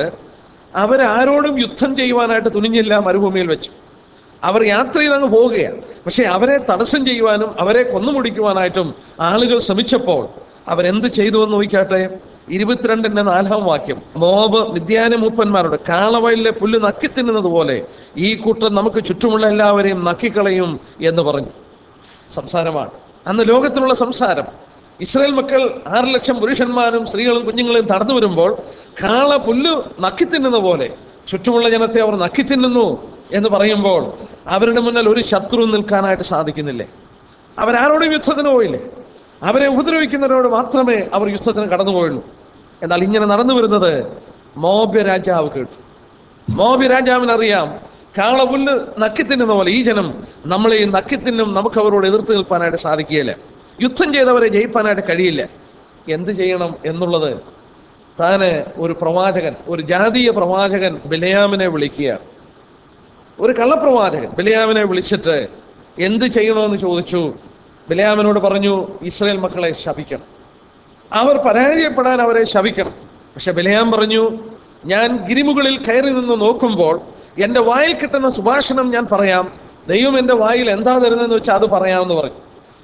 അവരാരോടും യുദ്ധം ചെയ്യുവാനായിട്ട് തുനിഞ്ഞില്ല മരുഭൂമിയിൽ വെച്ച് അവർ യാത്ര ചെയ്ത് അങ്ങ് പോവുകയാണ് പക്ഷെ അവരെ തടസ്സം ചെയ്യുവാനും അവരെ കൊന്നുമുടിക്കുവാനായിട്ടും ആളുകൾ ശ്രമിച്ചപ്പോൾ അവരെന്ത് ചെയ്തു എന്ന് നോക്കിക്കാട്ടെ ഇരുപത്തിരണ്ടിന്റെ നാലാം വാക്യം മോബ് വിദ്യാന മൂപ്പന്മാരോട് കാളവയലിലെ പുല്ല് നക്കിത്തിന്നുന്നത് പോലെ ഈ കൂട്ടം നമുക്ക് ചുറ്റുമുള്ള എല്ലാവരെയും നക്കിക്കളയും എന്ന് പറഞ്ഞു സംസാരമാണ് അന്ന് ലോകത്തിലുള്ള സംസാരം ഇസ്രായേൽ മക്കൾ ആറ് ലക്ഷം പുരുഷന്മാരും സ്ത്രീകളും കുഞ്ഞുങ്ങളെയും നടന്നു വരുമ്പോൾ കാള പുല്ല് നക്കിത്തിന്നുന്ന പോലെ ചുറ്റുമുള്ള ജനത്തെ അവർ നക്കിത്തിന്നുന്നു എന്ന് പറയുമ്പോൾ അവരുടെ മുന്നിൽ ഒരു ശത്രു നിൽക്കാനായിട്ട് സാധിക്കുന്നില്ലേ അവരാരോടും യുദ്ധത്തിന് പോയില്ലേ അവരെ ഉപദ്രവിക്കുന്നവരോട് മാത്രമേ അവർ യുദ്ധത്തിന് കടന്നുപോയുള്ളൂ എന്നാൽ ഇങ്ങനെ നടന്നു വരുന്നത് മോബ്യ രാജാവ് കേട്ടു മോബി രാജാവിനറിയാം കാളപുല്ല് നക്കിത്തിന്നുന്ന പോലെ ഈ ജനം നമ്മളെ ഈ നക്കിത്തിന്നും നമുക്ക് അവരോട് എതിർത്ത് നിൽപ്പാനായിട്ട് സാധിക്കുകയില്ല യുദ്ധം ചെയ്തവരെ ജയിപ്പാനായിട്ട് കഴിയില്ല എന്ത് ചെയ്യണം എന്നുള്ളത് താന് ഒരു പ്രവാചകൻ ഒരു ജാതീയ പ്രവാചകൻ ബിലയാമിനെ വിളിക്കുകയാണ് ഒരു കള്ളപ്രവാചകൻ ബിലയാമിനെ വിളിച്ചിട്ട് എന്ത് ചെയ്യണമെന്ന് ചോദിച്ചു ബിലയാമിനോട് പറഞ്ഞു ഇസ്രായേൽ മക്കളെ ശപിക്കണം അവർ പരാജയപ്പെടാൻ അവരെ ശപിക്കണം പക്ഷെ ബിലയാം പറഞ്ഞു ഞാൻ ഗിരിമുകളിൽ കയറി നിന്ന് നോക്കുമ്പോൾ എൻ്റെ വായിൽ കിട്ടുന്ന സുഭാഷണം ഞാൻ പറയാം ദൈവം എൻ്റെ വായിൽ എന്താ തരുന്നതെന്ന് വെച്ചാൽ അത് പറയാമെന്ന് പറഞ്ഞു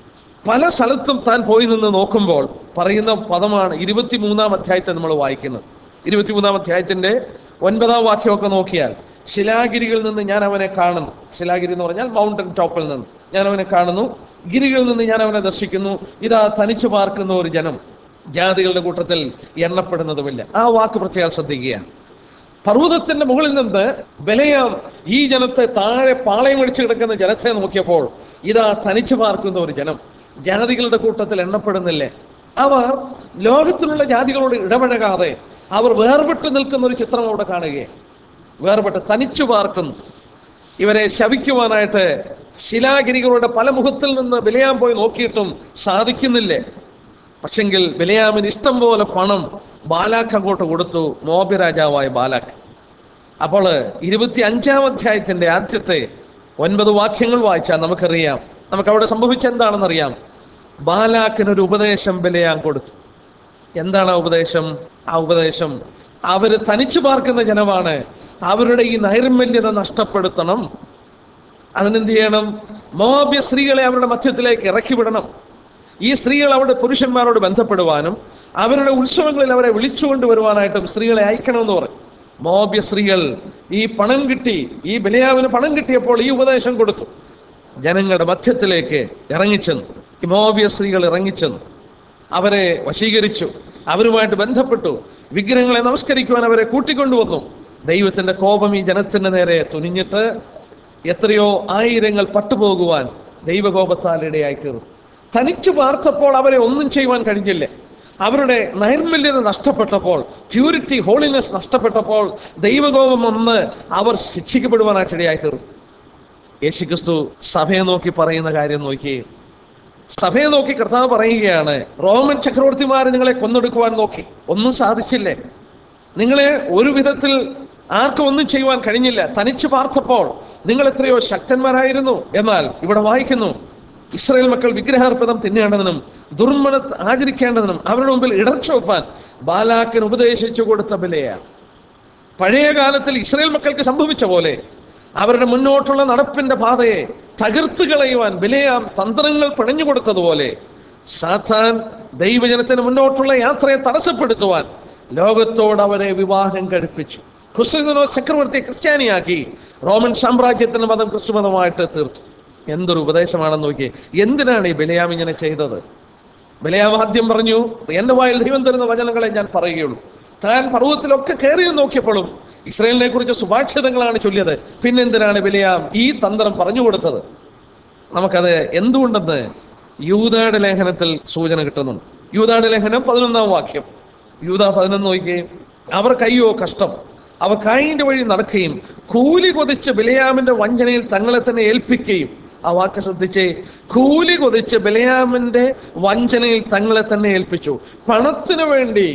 പല സ്ഥലത്തും താൻ പോയി നിന്ന് നോക്കുമ്പോൾ പറയുന്ന പദമാണ് ഇരുപത്തിമൂന്നാം അധ്യായത്തെ നമ്മൾ വായിക്കുന്നത് ഇരുപത്തിമൂന്നാം അധ്യായത്തിന്റെ ഒൻപതാം വാക്യമൊക്കെ നോക്കിയാൽ ശിലാഗിരികളിൽ നിന്ന് ഞാൻ അവനെ കാണുന്നു ശിലാഗിരി എന്ന് പറഞ്ഞാൽ മൗണ്ടൻ ടോപ്പിൽ നിന്ന് ഞാൻ അവനെ കാണുന്നു ഗിരികളിൽ നിന്ന് ഞാൻ അവനെ ദർശിക്കുന്നു ഇതാ തനിച്ചു പാർക്കുന്ന ഒരു ജനം ജാതികളുടെ കൂട്ടത്തിൽ എണ്ണപ്പെടുന്നതുമില്ല ആ വാക്ക് പ്രത്യേകം ശ്രദ്ധിക്കുക പർവ്വതത്തിന്റെ മുകളിൽ നിന്ന് ബലയാം ഈ ജനത്തെ താഴെ പാളയം അടിച്ചു കിടക്കുന്ന ജനത്തെ നോക്കിയപ്പോൾ ഇതാ തനിച്ചു പാർക്കുന്ന ഒരു ജനം ജാതികളുടെ കൂട്ടത്തിൽ എണ്ണപ്പെടുന്നില്ലേ അവർ ലോകത്തിലുള്ള ജാതികളോട് ഇടപഴകാതെ അവർ വേർപെട്ട് നിൽക്കുന്ന ഒരു ചിത്രം അവിടെ കാണുകയാണ് വേർപെട്ട് തനിച്ചു പാർക്കുന്നു ഇവരെ ശവിക്കുവാനായിട്ട് ശിലാഗിരികളുടെ പല മുഖത്തിൽ നിന്ന് ബലിയാൻ പോയി നോക്കിയിട്ടും സാധിക്കുന്നില്ലേ പക്ഷെങ്കിൽ ബലിയാമിന് ഇഷ്ടം പോലെ പണം ബാലാക്ക് അങ്ങോട്ട് കൊടുത്തു മോബി രാജാവായ ബാലാക്ക് അപ്പോൾ ഇരുപത്തി അഞ്ചാം അധ്യായത്തിന്റെ ആദ്യത്തെ ഒൻപത് വാക്യങ്ങൾ വായിച്ചാൽ നമുക്കറിയാം നമുക്ക് അവിടെ സംഭവിച്ച എന്താണെന്നറിയാം ബാലാക്കിനൊരു ഉപദേശം ബലിയാൻ കൊടുത്തു എന്താണ് ആ ഉപദേശം ആ ഉപദേശം അവര് തനിച്ചു പാർക്കുന്ന ജനമാണ് അവരുടെ ഈ നൈർമല്യത നഷ്ടപ്പെടുത്തണം അതിനെന്ത് ചെയ്യണം മോബ്യ സ്ത്രീകളെ അവരുടെ മധ്യത്തിലേക്ക് ഇറക്കി വിടണം ഈ സ്ത്രീകൾ അവരുടെ പുരുഷന്മാരോട് ബന്ധപ്പെടുവാനും അവരുടെ ഉത്സവങ്ങളിൽ അവരെ വിളിച്ചുകൊണ്ട് വരുവാനായിട്ടും സ്ത്രീകളെ അയക്കണമെന്ന് പറയും മോബ്യ സ്ത്രീകൾ ഈ പണം കിട്ടി ഈ ബലിയാവിന് പണം കിട്ടിയപ്പോൾ ഈ ഉപദേശം കൊടുത്തു ജനങ്ങളുടെ മധ്യത്തിലേക്ക് ഇറങ്ങിച്ചെന്നു ഈ മോബ്യ സ്ത്രീകൾ ഇറങ്ങിച്ചെന്നു അവരെ വശീകരിച്ചു അവരുമായിട്ട് ബന്ധപ്പെട്ടു വിഗ്രഹങ്ങളെ നമസ്കരിക്കുവാൻ അവരെ കൂട്ടിക്കൊണ്ടുവന്നു ദൈവത്തിന്റെ കോപം ഈ ജനത്തിന്റെ നേരെ തുനിഞ്ഞിട്ട് എത്രയോ ആയിരങ്ങൾ പട്ടുപോകുവാൻ ദൈവകോപത്താൽ ഇടയായി തീർന്നു തനിച്ചു പാർത്തപ്പോൾ അവരെ ഒന്നും ചെയ്യുവാൻ കഴിഞ്ഞില്ലേ അവരുടെ നൈർമല്യത നഷ്ടപ്പെട്ടപ്പോൾ പ്യൂരിറ്റി ഹോളിനെസ് നഷ്ടപ്പെട്ടപ്പോൾ ദൈവകോപം വന്ന് അവർ ശിക്ഷിക്കപ്പെടുവാനായിട്ട് ഇടയായി തീർന്നു യേശുക്രിസ്തു സഭയെ നോക്കി പറയുന്ന കാര്യം നോക്കി സഭയെ നോക്കി കർത്താവ് പറയുകയാണ് റോമൻ ചക്രവർത്തിമാർ നിങ്ങളെ കൊന്നെടുക്കുവാൻ നോക്കി ഒന്നും സാധിച്ചില്ലേ നിങ്ങളെ ഒരു വിധത്തിൽ ആർക്കും ഒന്നും ചെയ്യുവാൻ കഴിഞ്ഞില്ല തനിച്ചു പാർത്തപ്പോൾ നിങ്ങൾ എത്രയോ ശക്തന്മാരായിരുന്നു എന്നാൽ ഇവിടെ വായിക്കുന്നു ഇസ്രായേൽ മക്കൾ വിഗ്രഹാർപ്പതം തിന്നേണ്ടതിനും ദുർമണ ആചരിക്കേണ്ടതിനും അവരുടെ മുമ്പിൽ ഇടർച്ച വെപ്പാൻ ബാലാക്കിന് ഉപദേശിച്ചു കൊടുത്ത ബലയാണ് പഴയ കാലത്തിൽ ഇസ്രായേൽ മക്കൾക്ക് സംഭവിച്ച പോലെ അവരുടെ മുന്നോട്ടുള്ള നടപ്പിന്റെ പാതയെ തകർത്തു കളയുവാൻ ബിലയാം തന്ത്രങ്ങൾ പിണഞ്ഞു കൊടുത്തതുപോലെ സാത്താൻ ദൈവജനത്തിന് മുന്നോട്ടുള്ള യാത്രയെ തടസ്സപ്പെടുത്തുവാൻ ലോകത്തോട് അവരെ വിവാഹം കഴിപ്പിച്ചു ക്രിസ്തുവിനോ ചക്രവർത്തിയെ ക്രിസ്ത്യാനിയാക്കി റോമൻ സാമ്രാജ്യത്തിന് മതം ക്രിസ്തുമതമായിട്ട് തീർത്തു എന്തൊരു ഉപദേശമാണെന്ന് നോക്കിയേ എന്തിനാണ് ഈ ബിലയാം ഇങ്ങനെ ചെയ്തത് ബിലയാം ആദ്യം പറഞ്ഞു എന്റെ വായിൽ ദൈവം തരുന്ന വചനങ്ങളെ ഞാൻ പറയുകയുള്ളൂ താൻ പർവ്വതത്തിലൊക്കെ കയറി നോക്കിയപ്പോഴും ഇസ്രയേലിനെ കുറിച്ച് സുഭാഷിതങ്ങളാണ് ചൊല്ലിയത് പിന്നെന്തിനാണ് ബിലയാം ഈ തന്ത്രം പറഞ്ഞു കൊടുത്തത് നമുക്കത് എന്തുകൊണ്ടെന്ന് യൂതയുടെ ലേഖനത്തിൽ സൂചന കിട്ടുന്നുണ്ട് യൂതയുടെ ലേഖനം പതിനൊന്നാം വാക്യം യൂത പതിനൊന്ന് നോക്കുകയും അവർക്കയ്യോ കഷ്ടം അവർ കായിന്റെ വഴി നടക്കുകയും കൂലി കൊതിച്ച് ബിലയാമിന്റെ വഞ്ചനയിൽ തങ്ങളെ തന്നെ ഏൽപ്പിക്കുകയും ആ വാക്ക് ശ്രദ്ധിച്ചേ കൂലി കൊതിച്ച് ബിലയാമിന്റെ വഞ്ചനയിൽ തങ്ങളെ തന്നെ ഏൽപ്പിച്ചു പണത്തിനു വേണ്ടി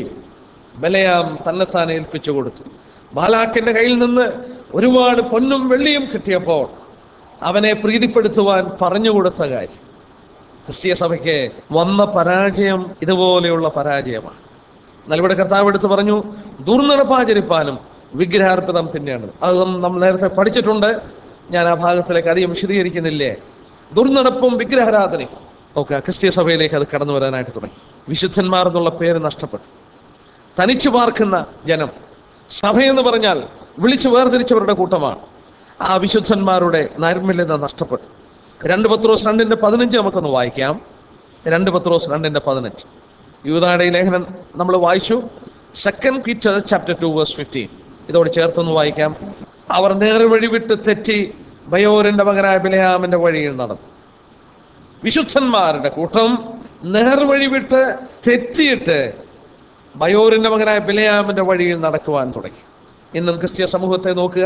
ബലയാം തന്നെത്താൻ ഏൽപ്പിച്ചു കൊടുത്തു ബാലാക്കിന്റെ കയ്യിൽ നിന്ന് ഒരുപാട് പൊന്നും വെള്ളിയും കിട്ടിയപ്പോൾ അവനെ പ്രീതിപ്പെടുത്തുവാൻ പറഞ്ഞു കൊടുത്ത കാര്യം ക്രിസ്തീയ സഭയ്ക്ക് വന്ന പരാജയം ഇതുപോലെയുള്ള പരാജയമാണ് എന്നാൽ ഇവിടെ കർത്താവ് എടുത്ത് പറഞ്ഞു ദുർനടപ്പാചരിപ്പാനും വിഗ്രഹാർപ്പിതം തന്നെയാണ് അത് നമ്മൾ നേരത്തെ പഠിച്ചിട്ടുണ്ട് ഞാൻ ആ ഭാഗത്തിലേക്ക് അധികം വിശദീകരിക്കുന്നില്ലേ ദുർനടപ്പും വിഗ്രഹാരാധനയും ഓക്കെ ക്രിസ്തീയ സഭയിലേക്ക് അത് കടന്നു വരാനായിട്ട് തുടങ്ങി വിശുദ്ധന്മാർ എന്നുള്ള പേര് നഷ്ടപ്പെട്ടു തനിച്ചു പാർക്കുന്ന ജനം സഭയെന്ന് പറഞ്ഞാൽ വിളിച്ചു വേർതിരിച്ചവരുടെ കൂട്ടമാണ് ആ വിശുദ്ധന്മാരുടെ നൈർമല്യത നഷ്ടപ്പെട്ടു രണ്ട് പത്രോസ് രണ്ടിന്റെ പതിനഞ്ച് നമുക്കൊന്ന് വായിക്കാം രണ്ട് പത്രോസ് രണ്ടിന്റെ പതിനഞ്ച് യൂതായുടെ ഈ ലേഖനം നമ്മൾ വായിച്ചു second Peter chapter two verse fifteen ഇതോട് ചേർത്തൊന്ന് വായിക്കാം അവർ നേർവഴി വിട്ട് തെറ്റി ബയോറിന്റെ മകനായ ബിലയാമിന്റെ വഴിയിൽ നടന്നു വിശുദ്ധന്മാരുടെ കൂട്ടം നേർവഴി വിട്ട് തെറ്റിയിട്ട് ബയോറിന്റെ മകനായ ബിലയാമിന്റെ വഴിയിൽ നടക്കുവാൻ തുടങ്ങി ഇന്നും ക്രിസ്ത്യ സമൂഹത്തെ നോക്കുക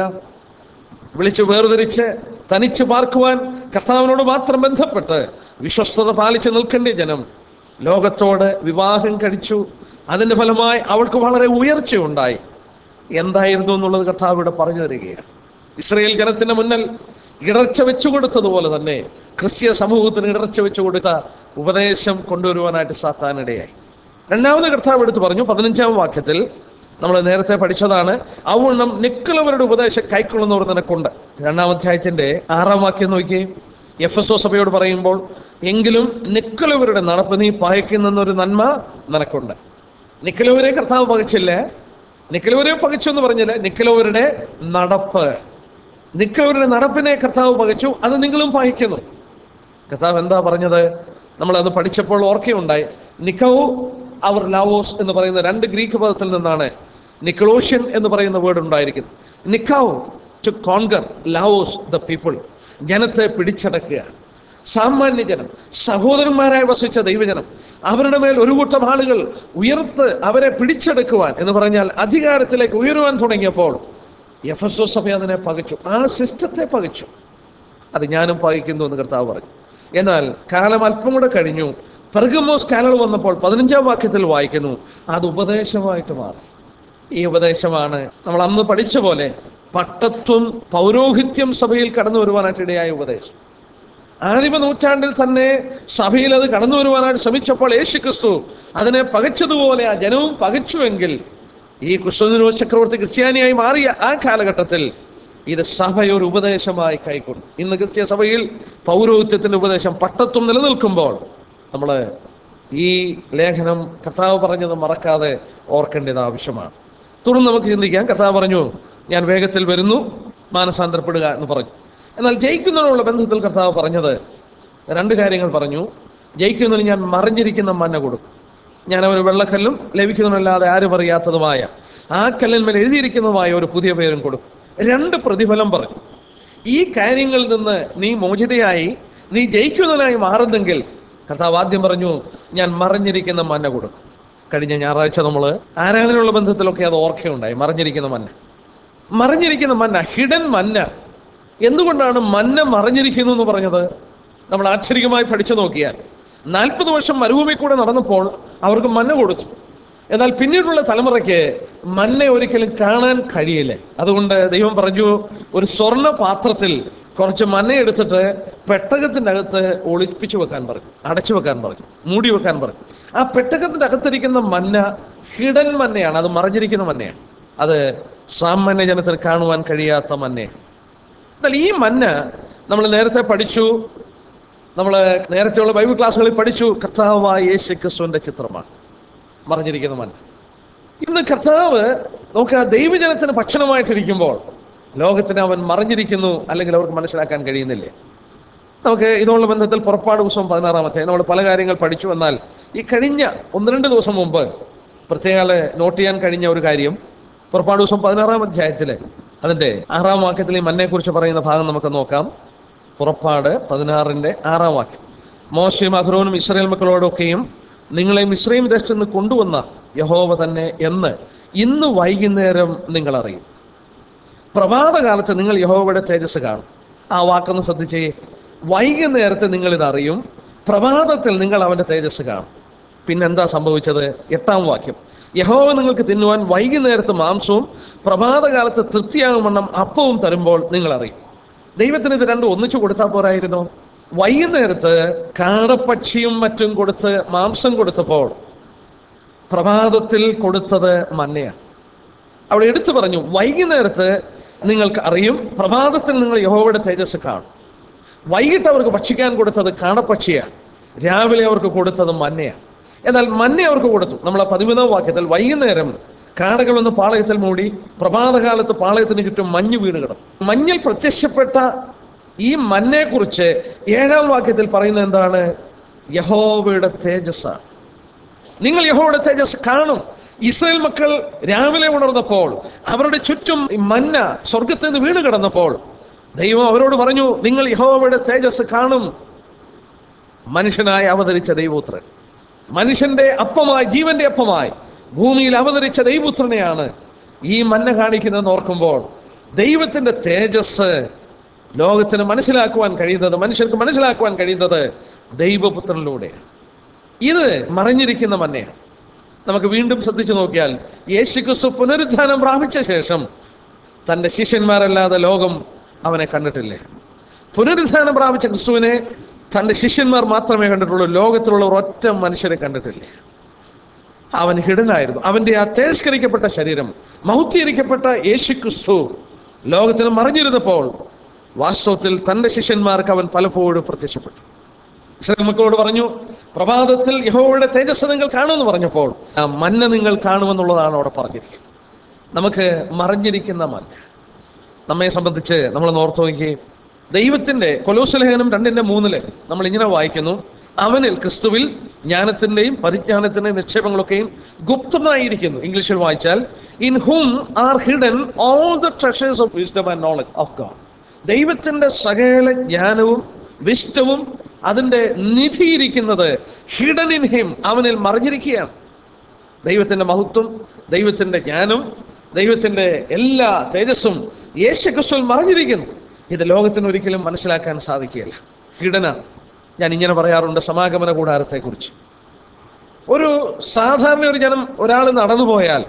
വിളിച്ചു വേർതിരിച്ച് തനിച്ച് പാർക്കുവാൻ കർത്താവിനോട് മാത്രം ബന്ധപ്പെട്ട് വിശ്വസ്തത പാലിച്ച് നിൽക്കേണ്ട ജനം ലോകത്തോട് വിവാഹം കഴിച്ചു അതിന്റെ ഫലമായി അവൾക്ക് വളരെ ഉയർച്ചയുണ്ടായി എന്തായിരുന്നു എന്നുള്ളത് കർത്താവ് ഇവിടെ പറഞ്ഞു തരികയാണ് ഇസ്രയേൽ ജനത്തിന്റെ മുന്നിൽ ഇടർച്ച വെച്ചു കൊടുത്തതുപോലെ തന്നെ ക്രിസ്ത്യ സമൂഹത്തിന് ഇടർച്ച വെച്ചു കൊടുത്ത ഉപദേശം കൊണ്ടുവരുവാനായിട്ട് സാത്താനിടയായി രണ്ടാമത് കർത്താവ് എടുത്ത് പറഞ്ഞു പതിനഞ്ചാം വാക്യത്തിൽ നമ്മൾ നേരത്തെ പഠിച്ചതാണ് അവണ്ണം നിക്കലവരുടെ ഉപദേശം കൈക്കൊള്ളുന്നവർ നിനക്കുണ്ട് രണ്ടാം അധ്യായത്തിന്റെ ആറാം വാക്യം നോക്കി എഫ് എസ് ഒ സഭയോട് പറയുമ്പോൾ എങ്കിലും നിക്കലവരുടെ നടപ്പ് നീ പകയ്ക്കുന്നൊരു നന്മ നിനക്കുണ്ട് നിക്കലവരെ കർത്താവ് പകച്ചില്ലേ നിക്കലവരെ പകച്ചു എന്ന് പറഞ്ഞില്ല നിക്കലവരുടെ നടപ്പ് നിക്കലവരുടെ നടപ്പിനെ കർത്താവ് പകച്ചു അത് നിങ്ങളും പകയ്ക്കുന്നു കർത്താവ് എന്താ പറഞ്ഞത് നമ്മൾ അത് പഠിച്ചപ്പോൾ ഓർക്കയുണ്ടായി നിക്കവു അവർ ലാവോസ് എന്ന് പറയുന്ന രണ്ട് ഗ്രീക്ക് പദത്തിൽ നിന്നാണ് നിക്ലോഷ്യൻ എന്ന് പറയുന്ന വേർഡ് ഉണ്ടായിരിക്കുന്നത് നിക്കാവ് ടു കോൺകർ ലാവോസ് ദ പീപ്പിൾ ജനത്തെ പിടിച്ചടക്കുക സാമാന്യ ജനം സഹോദരന്മാരായി വസിച്ച ദൈവജനം അവരുടെ മേൽ ഒരു കൂട്ടം ആളുകൾ ഉയർത്ത് അവരെ പിടിച്ചെടുക്കുവാൻ എന്ന് പറഞ്ഞാൽ അധികാരത്തിലേക്ക് ഉയരുവാൻ തുടങ്ങിയപ്പോൾ എഫ് എസ് ഒ സഭ അതിനെ പകച്ചു ആ സിസ്റ്റത്തെ പകച്ചു അത് ഞാനും പകയ്ക്കുന്നു എന്ന് കർത്താവ് പറഞ്ഞു എന്നാൽ കാലം അല്പം കൂടെ കഴിഞ്ഞു പെർഗമോസ് കാലം വന്നപ്പോൾ പതിനഞ്ചാം വാക്യത്തിൽ വായിക്കുന്നു അത് ഉപദേശമായിട്ട് മാറി ഈ ഉപദേശമാണ് നമ്മൾ അന്ന് പഠിച്ച പോലെ പട്ടത്വം പൗരോഹിത്യം സഭയിൽ കടന്നു വരുവാനായിട്ട് ഇടയായ ഉപദേശം ആദിമ നൂറ്റാണ്ടിൽ തന്നെ സഭയിൽ അത് കടന്നു വരുവാനായിട്ട് ശ്രമിച്ചപ്പോൾ യേശു ക്രിസ്തു അതിനെ പകച്ചതുപോലെ ആ ജനവും പകച്ചുവെങ്കിൽ ഈ ക്രിസ്തുവിനോ ചക്രവർത്തി ക്രിസ്ത്യാനിയായി മാറിയ ആ കാലഘട്ടത്തിൽ ഇത് സഭ ഒരു ഉപദേശമായി കൈക്കൊണ്ടു ഇന്ന് ക്രിസ്ത്യ സഭയിൽ പൗരോഹിത്യത്തിന്റെ ഉപദേശം പട്ടത്വം നിലനിൽക്കുമ്പോൾ നമ്മൾ ഈ ലേഖനം കർത്താവ് പറഞ്ഞത് മറക്കാതെ ഓർക്കേണ്ടത് ആവശ്യമാണ് തുടർന്ന് നമുക്ക് ചിന്തിക്കാം കർത്താവ് പറഞ്ഞു ഞാൻ വേഗത്തിൽ വരുന്നു മാനസാന്തരപ്പെടുക എന്ന് പറഞ്ഞു എന്നാൽ ജയിക്കുന്നതിനുള്ള ബന്ധത്തിൽ കർത്താവ് പറഞ്ഞത് രണ്ട് കാര്യങ്ങൾ പറഞ്ഞു ജയിക്കുന്നതിന് ഞാൻ മറിഞ്ഞിരിക്കുന്ന മന്ന കൊടുക്കും ഞാൻ അവന് വെള്ളക്കല്ലും ലഭിക്കുന്നതിനല്ലാതെ ആരും അറിയാത്തതുമായ ആ കല്ലിന്മേൽ എഴുതിയിരിക്കുന്നതുമായ ഒരു പുതിയ പേരും കൊടുക്കും രണ്ട് പ്രതിഫലം പറഞ്ഞു ഈ കാര്യങ്ങളിൽ നിന്ന് നീ മോചിതയായി നീ ജയിക്കുന്നതിനായി മാറുന്നെങ്കിൽ കർത്താവ് ആദ്യം പറഞ്ഞു ഞാൻ മറിഞ്ഞിരിക്കുന്ന മന്ന കൊടുക്കും കഴിഞ്ഞ ഞായറാഴ്ച നമ്മൾ ആരാധനയുള്ള ബന്ധത്തിലൊക്കെ അത് ഓർക്കയുണ്ടായി മറിഞ്ഞിരിക്കുന്ന മന്ന മറിഞ്ഞിരിക്കുന്ന മന്ന ഹിഡൻ മന്ന എന്തുകൊണ്ടാണ് മന്ന മറിഞ്ഞിരിക്കുന്നു എന്ന് പറഞ്ഞത് നമ്മൾ ആശ്ചര്യമായി പഠിച്ചു നോക്കിയാൽ നാൽപ്പത് വർഷം മരുഭൂമി കൂടെ നടന്നപ്പോൾ അവർക്ക് മന്ന കൊടുത്തു എന്നാൽ പിന്നീടുള്ള തലമുറയ്ക്ക് മന്ന ഒരിക്കലും കാണാൻ കഴിയില്ല അതുകൊണ്ട് ദൈവം പറഞ്ഞു ഒരു സ്വർണ്ണ പാത്രത്തിൽ കുറച്ച് മന്ന എടുത്തിട്ട് പെട്ടകത്തിന്റെ അകത്ത് ഒളിപ്പിച്ചു വെക്കാൻ പറഞ്ഞു അടച്ചു വെക്കാൻ പറഞ്ഞു മൂടി വെക്കാൻ പറഞ്ഞു ആ പെട്ടകത്തിന്റെ അകത്തിരിക്കുന്ന മന്ന ഹിഡൻ മന്നയാണ് അത് മറിഞ്ഞിരിക്കുന്ന മന്നയാണ് അത് സാമാന്യ ജനത്തിന് കാണുവാൻ കഴിയാത്ത മന്നയാണ് എന്നാൽ ഈ മഞ്ഞ നമ്മൾ നേരത്തെ പഠിച്ചു നമ്മൾ നേരത്തെയുള്ള ബൈബിൾ ക്ലാസ്സുകളിൽ പഠിച്ചു കർത്താവായ യേശു ക്രിസ്തുവിന്റെ ചിത്രമാണ് മറിഞ്ഞിരിക്കുന്ന മഞ്ഞ ഇന്ന് കർത്താവ് നമുക്ക് ആ ദൈവജനത്തിന് ഭക്ഷണമായിട്ടിരിക്കുമ്പോൾ ലോകത്തിന് അവൻ മറിഞ്ഞിരിക്കുന്നു അല്ലെങ്കിൽ അവർക്ക് മനസ്സിലാക്കാൻ കഴിയുന്നില്ലേ നമുക്ക് ഇതുള്ള ബന്ധത്തിൽ പുറപ്പാട് പുസ്തകം പതിനാറാമത്തെ നമ്മൾ പല കാര്യങ്ങൾ പഠിച്ചു എന്നാൽ ഈ കഴിഞ്ഞ ഒന്ന് രണ്ട് ദിവസം മുമ്പ് പ്രത്യേക നോട്ട് ചെയ്യാൻ കഴിഞ്ഞ ഒരു കാര്യം പുറപ്പാട് ദിവസം പതിനാറാം അധ്യായത്തില് അതിന്റെ ആറാം വാക്യത്തിൽ ഈ മന്നെക്കുറിച്ച് പറയുന്ന ഭാഗം നമുക്ക് നോക്കാം പുറപ്പാട് പതിനാറിന്റെ ആറാം വാക്യം മോശയും അഹ്റോനും ഇസ്രായേൽ മക്കളോടൊക്കെയും നിങ്ങളെ മിശ്രയും ദേശത്ത് നിന്ന് കൊണ്ടുവന്ന യഹോവ തന്നെ എന്ന് ഇന്ന് വൈകുന്നേരം നിങ്ങൾ അറിയും പ്രഭാതകാലത്ത് നിങ്ങൾ യഹോവയുടെ തേജസ് കാണും ആ വാക്കൊന്ന് ശ്രദ്ധിച്ചേ വൈകുന്നേരത്ത് നിങ്ങൾ ഇത് അറിയും പ്രഭാതത്തിൽ നിങ്ങൾ അവന്റെ തേജസ് കാണും പിന്നെന്താ സംഭവിച്ചത് എട്ടാം വാക്യം യഹോവ നിങ്ങൾക്ക് തിന്നുവാൻ വൈകുന്നേരത്ത് മാംസവും പ്രഭാതകാലത്ത് തൃപ്തിയാകും വണ്ണം അപ്പവും തരുമ്പോൾ നിങ്ങൾ അറിയും ദൈവത്തിന് ഇത് രണ്ടും ഒന്നിച്ചു കൊടുത്താൽ പോരായിരുന്നോ വൈകുന്നേരത്ത് കാടപ്പക്ഷിയും മറ്റും കൊടുത്ത് മാംസം കൊടുത്തപ്പോൾ പ്രഭാതത്തിൽ കൊടുത്തത് മന്നയാണ് അവിടെ എടുത്തു പറഞ്ഞു വൈകുന്നേരത്ത് നിങ്ങൾക്ക് അറിയും പ്രഭാതത്തിൽ നിങ്ങൾ യഹോവയുടെ തേജസ് കാണും വൈകിട്ട് അവർക്ക് ഭക്ഷിക്കാൻ കൊടുത്തത് കാടപ്പക്ഷിയാണ് രാവിലെ അവർക്ക് കൊടുത്തത് മന്നയാണ് എന്നാൽ മന്ന അവർക്ക് കൊടുത്തു നമ്മൾ ആ പതിമൂന്നാം വാക്യത്തിൽ വൈകുന്നേരം കാടകൾ വന്ന് പാളയത്തിൽ മൂടി പ്രഭാതകാലത്ത് പാളയത്തിന് ചുറ്റും മഞ്ഞ് വീണ് കിടന്നു മഞ്ഞിൽ പ്രത്യക്ഷപ്പെട്ട ഈ മന്നയെക്കുറിച്ച് ഏഴാം വാക്യത്തിൽ പറയുന്നത് എന്താണ് യഹോവയുടെ തേജസ്സാണ് നിങ്ങൾ യഹോവയുടെ തേജസ് കാണും ഇസ്രായേൽ മക്കൾ രാവിലെ ഉണർന്നപ്പോൾ അവരുടെ ചുറ്റും ഈ മന്ന സ്വർഗത്തിൽ നിന്ന് വീണ് കിടന്നപ്പോൾ ദൈവം അവരോട് പറഞ്ഞു നിങ്ങൾ യഹോവയുടെ തേജസ് കാണും മനുഷ്യനായി അവതരിച്ച ദൈവപുത്രൻ മനുഷ്യന്റെ അപ്പമായി ജീവന്റെ അപ്പമായി ഭൂമിയിൽ അവതരിച്ച ദൈവപുത്രനെയാണ് ഈ മന്ന കാണിക്കുന്നതെന്ന് ഓർക്കുമ്പോൾ ദൈവത്തിന്റെ തേജസ് ലോകത്തിന് മനസ്സിലാക്കുവാൻ കഴിയുന്നത് മനുഷ്യർക്ക് മനസ്സിലാക്കുവാൻ കഴിയുന്നത് ദൈവപുത്രനിലൂടെയാണ് ഇത് മറിഞ്ഞിരിക്കുന്ന മന്നയാണ് നമുക്ക് വീണ്ടും ശ്രദ്ധിച്ചു നോക്കിയാൽ യേശുക്രിസ്തു പുനരുദ്ധാനം പ്രാപിച്ച ശേഷം തന്റെ ശിഷ്യന്മാരല്ലാതെ ലോകം അവനെ കണ്ടിട്ടില്ലേ പുനരുദ്ധാനം പ്രാപിച്ച ക്രിസ്തുവിനെ തന്റെ ശിഷ്യന്മാർ മാത്രമേ കണ്ടിട്ടുള്ളൂ ലോകത്തിലുള്ള ഒരൊറ്റ മനുഷ്യരെ കണ്ടിട്ടില്ലേ അവൻ ഹിഡനായിരുന്നു അവന്റെ ആ തേസ്കരിക്കപ്പെട്ട ശരീരം മൗത്തീകരിക്കപ്പെട്ട യേശു ക്രിസ്തു ലോകത്തിന് മറിഞ്ഞിരുന്നപ്പോൾ വാസ്തവത്തിൽ തന്റെ ശിഷ്യന്മാർക്ക് അവൻ പലപ്പോഴും പ്രത്യക്ഷപ്പെട്ടു ഇസ്രായേൽ മക്കളോട് പറഞ്ഞു പ്രഭാതത്തിൽ യഹോവയുടെ തേജസ് നിങ്ങൾ കാണുമെന്ന് പറഞ്ഞപ്പോൾ ആ മന്ന നിങ്ങൾ കാണുമെന്നുള്ളതാണ് അവിടെ പറഞ്ഞിരിക്കുന്നത് നമുക്ക് മറിഞ്ഞിരിക്കുന്ന മന്ന നമ്മെ സംബന്ധിച്ച് നമ്മൾ ഓർത്ത് നോക്കി ദൈവത്തിന്റെ കൊലോസലേഖനം രണ്ടിന്റെ മൂന്നില് നമ്മൾ ഇങ്ങനെ വായിക്കുന്നു അവനിൽ ക്രിസ്തുവിൽ ജ്ഞാനത്തിന്റെയും പരിജ്ഞാനത്തിന്റെയും നിക്ഷേപങ്ങളൊക്കെയും ഗുപ്തമായിരിക്കുന്നു ഇംഗ്ലീഷിൽ വായിച്ചാൽ in whom are hidden all the treasures of wisdom and knowledge of God ദൈവത്തിന്റെ സകല ജ്ഞാനവും വിഷ്ടവും അതിന്റെ നിധി ഇരിക്കുന്നത് ഹിഡൻ ഇൻ ഹിം അവനിൽ മറിഞ്ഞിരിക്കുകയാണ് ദൈവത്തിന്റെ മഹത്വം ദൈവത്തിന്റെ ജ്ഞാനം ദൈവത്തിന്റെ എല്ലാ തേജസ്സും യേശു ക്രിസ്തുവിൽ മറിഞ്ഞിരിക്കുന്നു ഇത് ലോകത്തിന് ഒരിക്കലും മനസ്സിലാക്കാൻ സാധിക്കുകയില്ല ഹിഡന ഞാൻ ഇങ്ങനെ പറയാറുണ്ട് സമാഗമന കൂടാരത്തെ കുറിച്ച് ഒരു സാധാരണ ഒരു ജനം ഒരാൾ നടന്നു പോയാൽ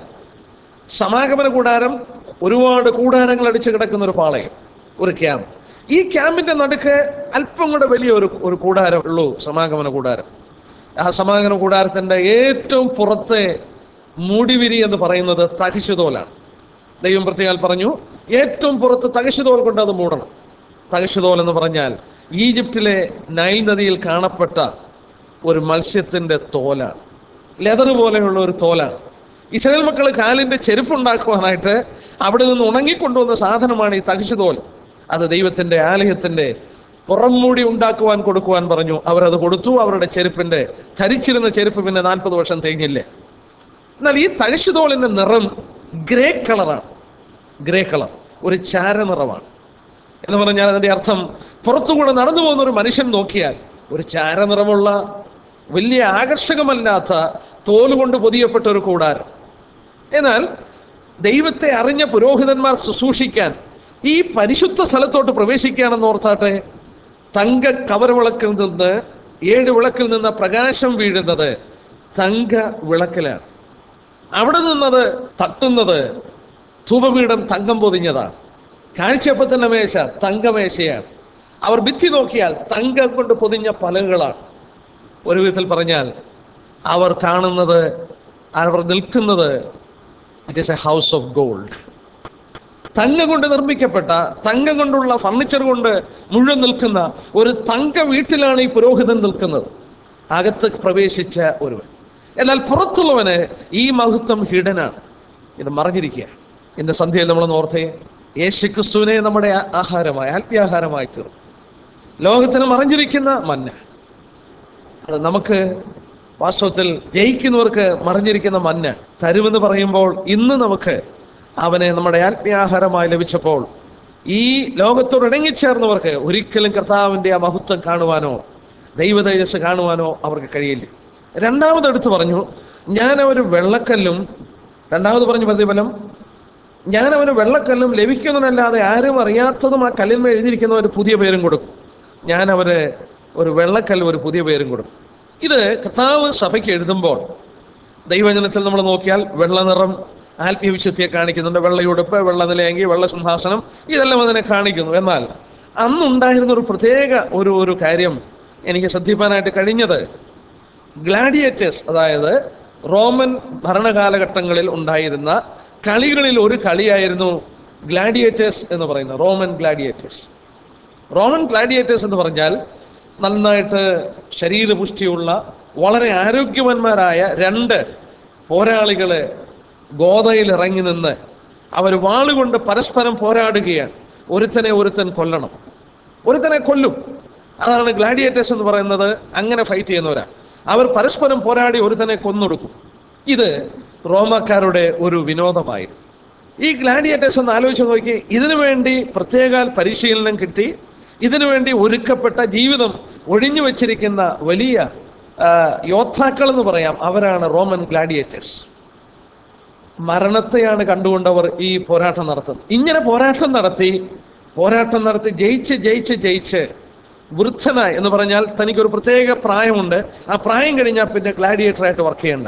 സമാഗമന കൂടാരം ഒരുപാട് കൂടാരങ്ങൾ അടിച്ചു കിടക്കുന്ന ഒരു പാളയം ഒരു ക്യാമ്പ് ഈ ക്യാമ്പിന്റെ നടുക്ക് അല്പം കൂടെ വലിയ ഒരു ഒരു കൂടാരം ഉള്ളൂ സമാഗമന കൂടാരം ആ സമാഗമന കൂടാരത്തിന്റെ ഏറ്റവും പുറത്തെ മൂടിവിരി എന്ന് പറയുന്നത് തകിശുതോലാണ് ദൈവം പ്രത്യേകം പറഞ്ഞു ഏറ്റവും പുറത്ത് തകിശുതോൽ കൊണ്ട് അത് മൂടണം തകിശുതോൽ എന്ന് പറഞ്ഞാൽ ഈജിപ്തിലെ നൈൽ നദിയിൽ കാണപ്പെട്ട ഒരു മത്സ്യത്തിന്റെ തോലാണ് ലെതർ പോലെയുള്ള ഒരു തോലാണ് ഇസ്രായേൽ മക്കൾ കാലിന്റെ ചെരുപ്പുണ്ടാക്കുവാനായിട്ട് അവിടെ നിന്ന് ഉണങ്ങിക്കൊണ്ടുവന്ന സാധനമാണ് ഈ തകിശുതോൽ അത് ദൈവത്തിന്റെ ആലയത്തിന്റെ പുറംമൂടി ഉണ്ടാക്കുവാൻ കൊടുക്കുവാൻ പറഞ്ഞു അവരത് കൊടുത്തു അവരുടെ ചെരുപ്പിന്റെ ധരിച്ചിരുന്ന ചെരുപ്പ് പിന്നെ നാൽപ്പത് വർഷം തേങ്ങില്ലേ എന്നാൽ ഈ തകശുതോളിന്റെ നിറം ഗ്രേ കളറാണ് ഗ്രേ കളർ ഒരു ചാര നിറമാണ് എന്ന് പറഞ്ഞാൽ അതിന്റെ അർത്ഥം പുറത്തുകൂടെ നടന്നു പോകുന്ന ഒരു മനുഷ്യൻ നോക്കിയാൽ ഒരു ചാര നിറമുള്ള വലിയ ആകർഷകമല്ലാത്ത തോലുകൊണ്ട് പൊതിയപ്പെട്ട ഒരു കൂടാരം എന്നാൽ ദൈവത്തെ അറിഞ്ഞ പുരോഹിതന്മാർ ശുശ്രൂഷിക്കാൻ ഈ പരിശുദ്ധ സ്ഥലത്തോട്ട് പ്രവേശിക്കുകയാണെന്ന് ഓർത്താട്ടെ തങ്ക കവരവിളക്കിൽ നിന്ന് ഏഴ് വിളക്കിൽ നിന്ന് പ്രകാശം വീഴുന്നത് തങ്ക വിളക്കിലാണ് അവിടെ നിന്നത് തട്ടുന്നത് ധൂപപീഠം തങ്കം പൊതിഞ്ഞതാണ് കാഴ്ചയപ്പത്തിന്റെ മേശ തങ്കമേശയാണ് അവർ ഭിത്തി നോക്കിയാൽ തങ്കം കൊണ്ട് പൊതിഞ്ഞ പലകളാണ് ഒരു വിധത്തിൽ പറഞ്ഞാൽ അവർ കാണുന്നത് അവർ നിൽക്കുന്നത് it is a house of gold തങ്കം കൊണ്ട് നിർമ്മിക്കപ്പെട്ട തങ്കം കൊണ്ടുള്ള ഫർണിച്ചർ കൊണ്ട് മുഴുവൻ നിൽക്കുന്ന ഒരു തങ്ക വീട്ടിലാണ് ഈ പുരോഹിതൻ നിൽക്കുന്നത് അകത്ത് പ്രവേശിച്ച ഒരുവൻ എന്നാൽ പുറത്തുള്ളവന് ഈ മഹത്വം ഹിഡനാണ് ഇത് മറഞ്ഞിരിക്കുകയാണ് ഇന്ന് സന്ധ്യയിൽ നമ്മൾ ഓർത്തേ യേശു ക്രിസ്തുവിനെ നമ്മുടെ ആ- ആഹാരമായി ആത്മീയാഹാരമായി തീർന്നു ലോകത്തിന് മറഞ്ഞിരിക്കുന്ന മന്ന അത് നമുക്ക് വാസ്തവത്തിൽ ജയിക്കുന്നവർക്ക് മറിഞ്ഞിരിക്കുന്ന മഞ്ഞ തരുമെന്ന് പറയുമ്പോൾ ഇന്ന് നമുക്ക് അവനെ നമ്മുടെ ആത്മീയാഹാരമായി ലഭിച്ചപ്പോൾ ഈ ലോകത്തോട് ഇണങ്ങിച്ചേർന്നവർക്ക് ഒരിക്കലും കർത്താവിൻ്റെ ആ മഹത്വം കാണുവാനോ ദൈവ തേജസ് കാണുവാനോ അവർക്ക് കഴിയില്ല രണ്ടാമത് എടുത്തു പറഞ്ഞു ഞാൻ ഒരു വെള്ളക്കല്ലും രണ്ടാമത് പറഞ്ഞു പ്രതിഫലം ഞാൻ അവന് വെള്ളക്കല്ലും ലഭിക്കുന്നതല്ലാതെ ആരും അറിയാത്തതും ആ കല്ലിന്മേൽ എഴുതിയിരിക്കുന്ന ഒരു പുതിയ പേരും കൊടുക്കും ഞാൻ അവന് ഒരു വെള്ളക്കല്ലും ഒരു പുതിയ പേരും കൊടുക്കും ഇത് കർത്താവ് സഭയ്ക്ക് എഴുതുമ്പോൾ ദൈവജനത്തിൽ നമ്മൾ നോക്കിയാൽ വെള്ള നിറം ആത്മീയ വിശുദ്ധിയെ കാണിക്കുന്നുണ്ട് വെള്ളയുടുപ്പ് വെള്ള നിലയെങ്കിൽ വെള്ള സിംഹാസനം ഇതെല്ലാം അതിനെ കാണിക്കുന്നു എന്നാൽ അന്നുണ്ടായിരുന്ന ഒരു പ്രത്യേക ഒരു ഒരു കാര്യം എനിക്ക് ശ്രദ്ധിക്കാനായിട്ട് കഴിഞ്ഞത് ഗ്ലാഡിയേറ്റേഴ്സ് അതായത് റോമൻ ഭരണകാലഘട്ടങ്ങളിൽ ഉണ്ടായിരുന്ന കളികളിൽ ഒരു കളിയായിരുന്നു ഗ്ലാഡിയേറ്റേഴ്സ് എന്ന് പറയുന്നത് റോമൻ ഗ്ലാഡിയേറ്റേഴ്സ് റോമൻ ഗ്ലാഡിയേറ്റേഴ്സ് എന്ന് പറഞ്ഞാൽ നന്നായിട്ട് ശരീരപുഷ്ടിയുള്ള വളരെ ആരോഗ്യവാന്മാരായ രണ്ട് പോരാളികളെ ഗോതയിൽ ഇറങ്ങി നിന്ന് അവർ വാളുകൊണ്ട് പരസ്പരം പോരാടുകയാണ് ഒരുത്തനെ ഒരുത്തൻ കൊല്ലണം ഒരുത്തനെ കൊല്ലും അതാണ് ഗ്ലാഡിയേറ്റേഴ്സ് എന്ന് പറയുന്നത് അങ്ങനെ ഫൈറ്റ് ചെയ്യുന്നവരാ അവർ പരസ്പരം പോരാടി ഒരുത്തനെ കൊന്നൊടുക്കും ഇത് റോമക്കാരുടെ ഒരു വിനോദമായിരുന്നു ഈ ഗ്ലാഡിയേറ്റേഴ്സ് ഒന്ന് ആലോചിച്ച് നോക്കി ഇതിനു വേണ്ടി പ്രത്യേക പരിശീലനം കിട്ടി ഇതിനു വേണ്ടി ഒരുക്കപ്പെട്ട ജീവിതം ഒഴിഞ്ഞു വച്ചിരിക്കുന്ന വലിയ ആ, യോദ്ധാക്കൾ എന്ന് പറയാം അവരാണ് റോമൻ ഗ്ലാഡിയേറ്റേഴ്സ് മരണത്തെയാണ് കണ്ടുകൊണ്ടവർ ഈ പോരാട്ടം നടത്തുന്നത് ഇങ്ങനെ പോരാട്ടം നടത്തി പോരാട്ടം നടത്തി ജയിച്ച് ജയിച്ച് ജയിച്ച് വൃദ്ധനായി എന്ന് പറഞ്ഞാൽ തനിക്കൊരു പ്രത്യേക പ്രായമുണ്ട് ആ പ്രായം കഴിഞ്ഞാൽ പിന്നെ ഗ്ലാഡിയേറ്ററായിട്ട് വർക്ക് ചെയ്യണ്ട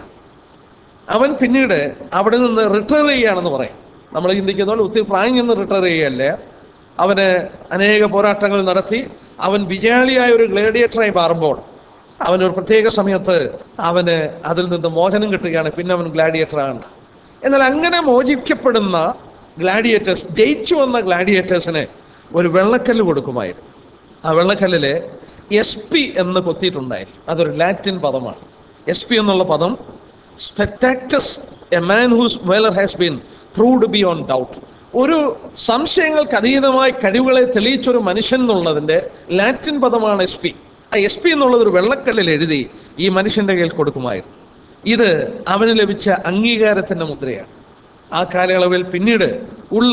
അവൻ പിന്നീട് അവിടെ നിന്ന് റിട്ടയർ ചെയ്യുകയാണെന്ന് പറയും നമ്മൾ ചിന്തിക്കുന്ന പോലെ ഒത്തിരി പ്രായം നിന്ന് റിട്ടയർ ചെയ്യുകയല്ലേ അവന് അനേക പോരാട്ടങ്ങൾ നടത്തി അവൻ വിജയാളിയായ ഒരു ഗ്ലേഡിയേറ്ററായി മാറുമ്പോൾ അവൻ ഒരു പ്രത്യേക സമയത്ത് അവന് അതിൽ നിന്ന് മോചനം കിട്ടുകയാണ് പിന്നെ അവൻ ഗ്ലാഡിയേറ്ററാണ് എന്നാൽ അങ്ങനെ മോചിക്കപ്പെടുന്ന ഗ്ലാഡിയേറ്റേഴ്സ് ജയിച്ചു വന്ന ഗ്ലാഡിയേറ്റേഴ്സിന് ഒരു വെള്ളക്കല്ല് കൊടുക്കുമായിരുന്നു ആ വെള്ളക്കല്ലില് എസ് പി എന്ന് കൊത്തിയിട്ടുണ്ടായിരിക്കും അതൊരു ലാറ്റിൻ പദമാണ് എസ് പി എന്നുള്ള പദം സ്പെക്ടാക്ടസ് a man whose valour has been proved beyond doubt ഒരു സംശയങ്ങൾക്ക് അതീതമായ കഴിവുകളെ തെളിയിച്ചൊരു മനുഷ്യൻ എന്നുള്ളതിന്റെ ലാറ്റിൻ പദമാണ് എസ് പി ആ എസ് പി എന്നുള്ളത് ഒരു വെള്ളക്കല്ലിൽ എഴുതി ഈ മനുഷ്യന്റെ കയ്യിൽ കൊടുക്കുമായിരുന്നു ഇത് അവന് ലഭിച്ച അംഗീകാരത്തിന്റെ മുദ്രയാണ് ആ കാലയളവിൽ പിന്നീട് ഉള്ള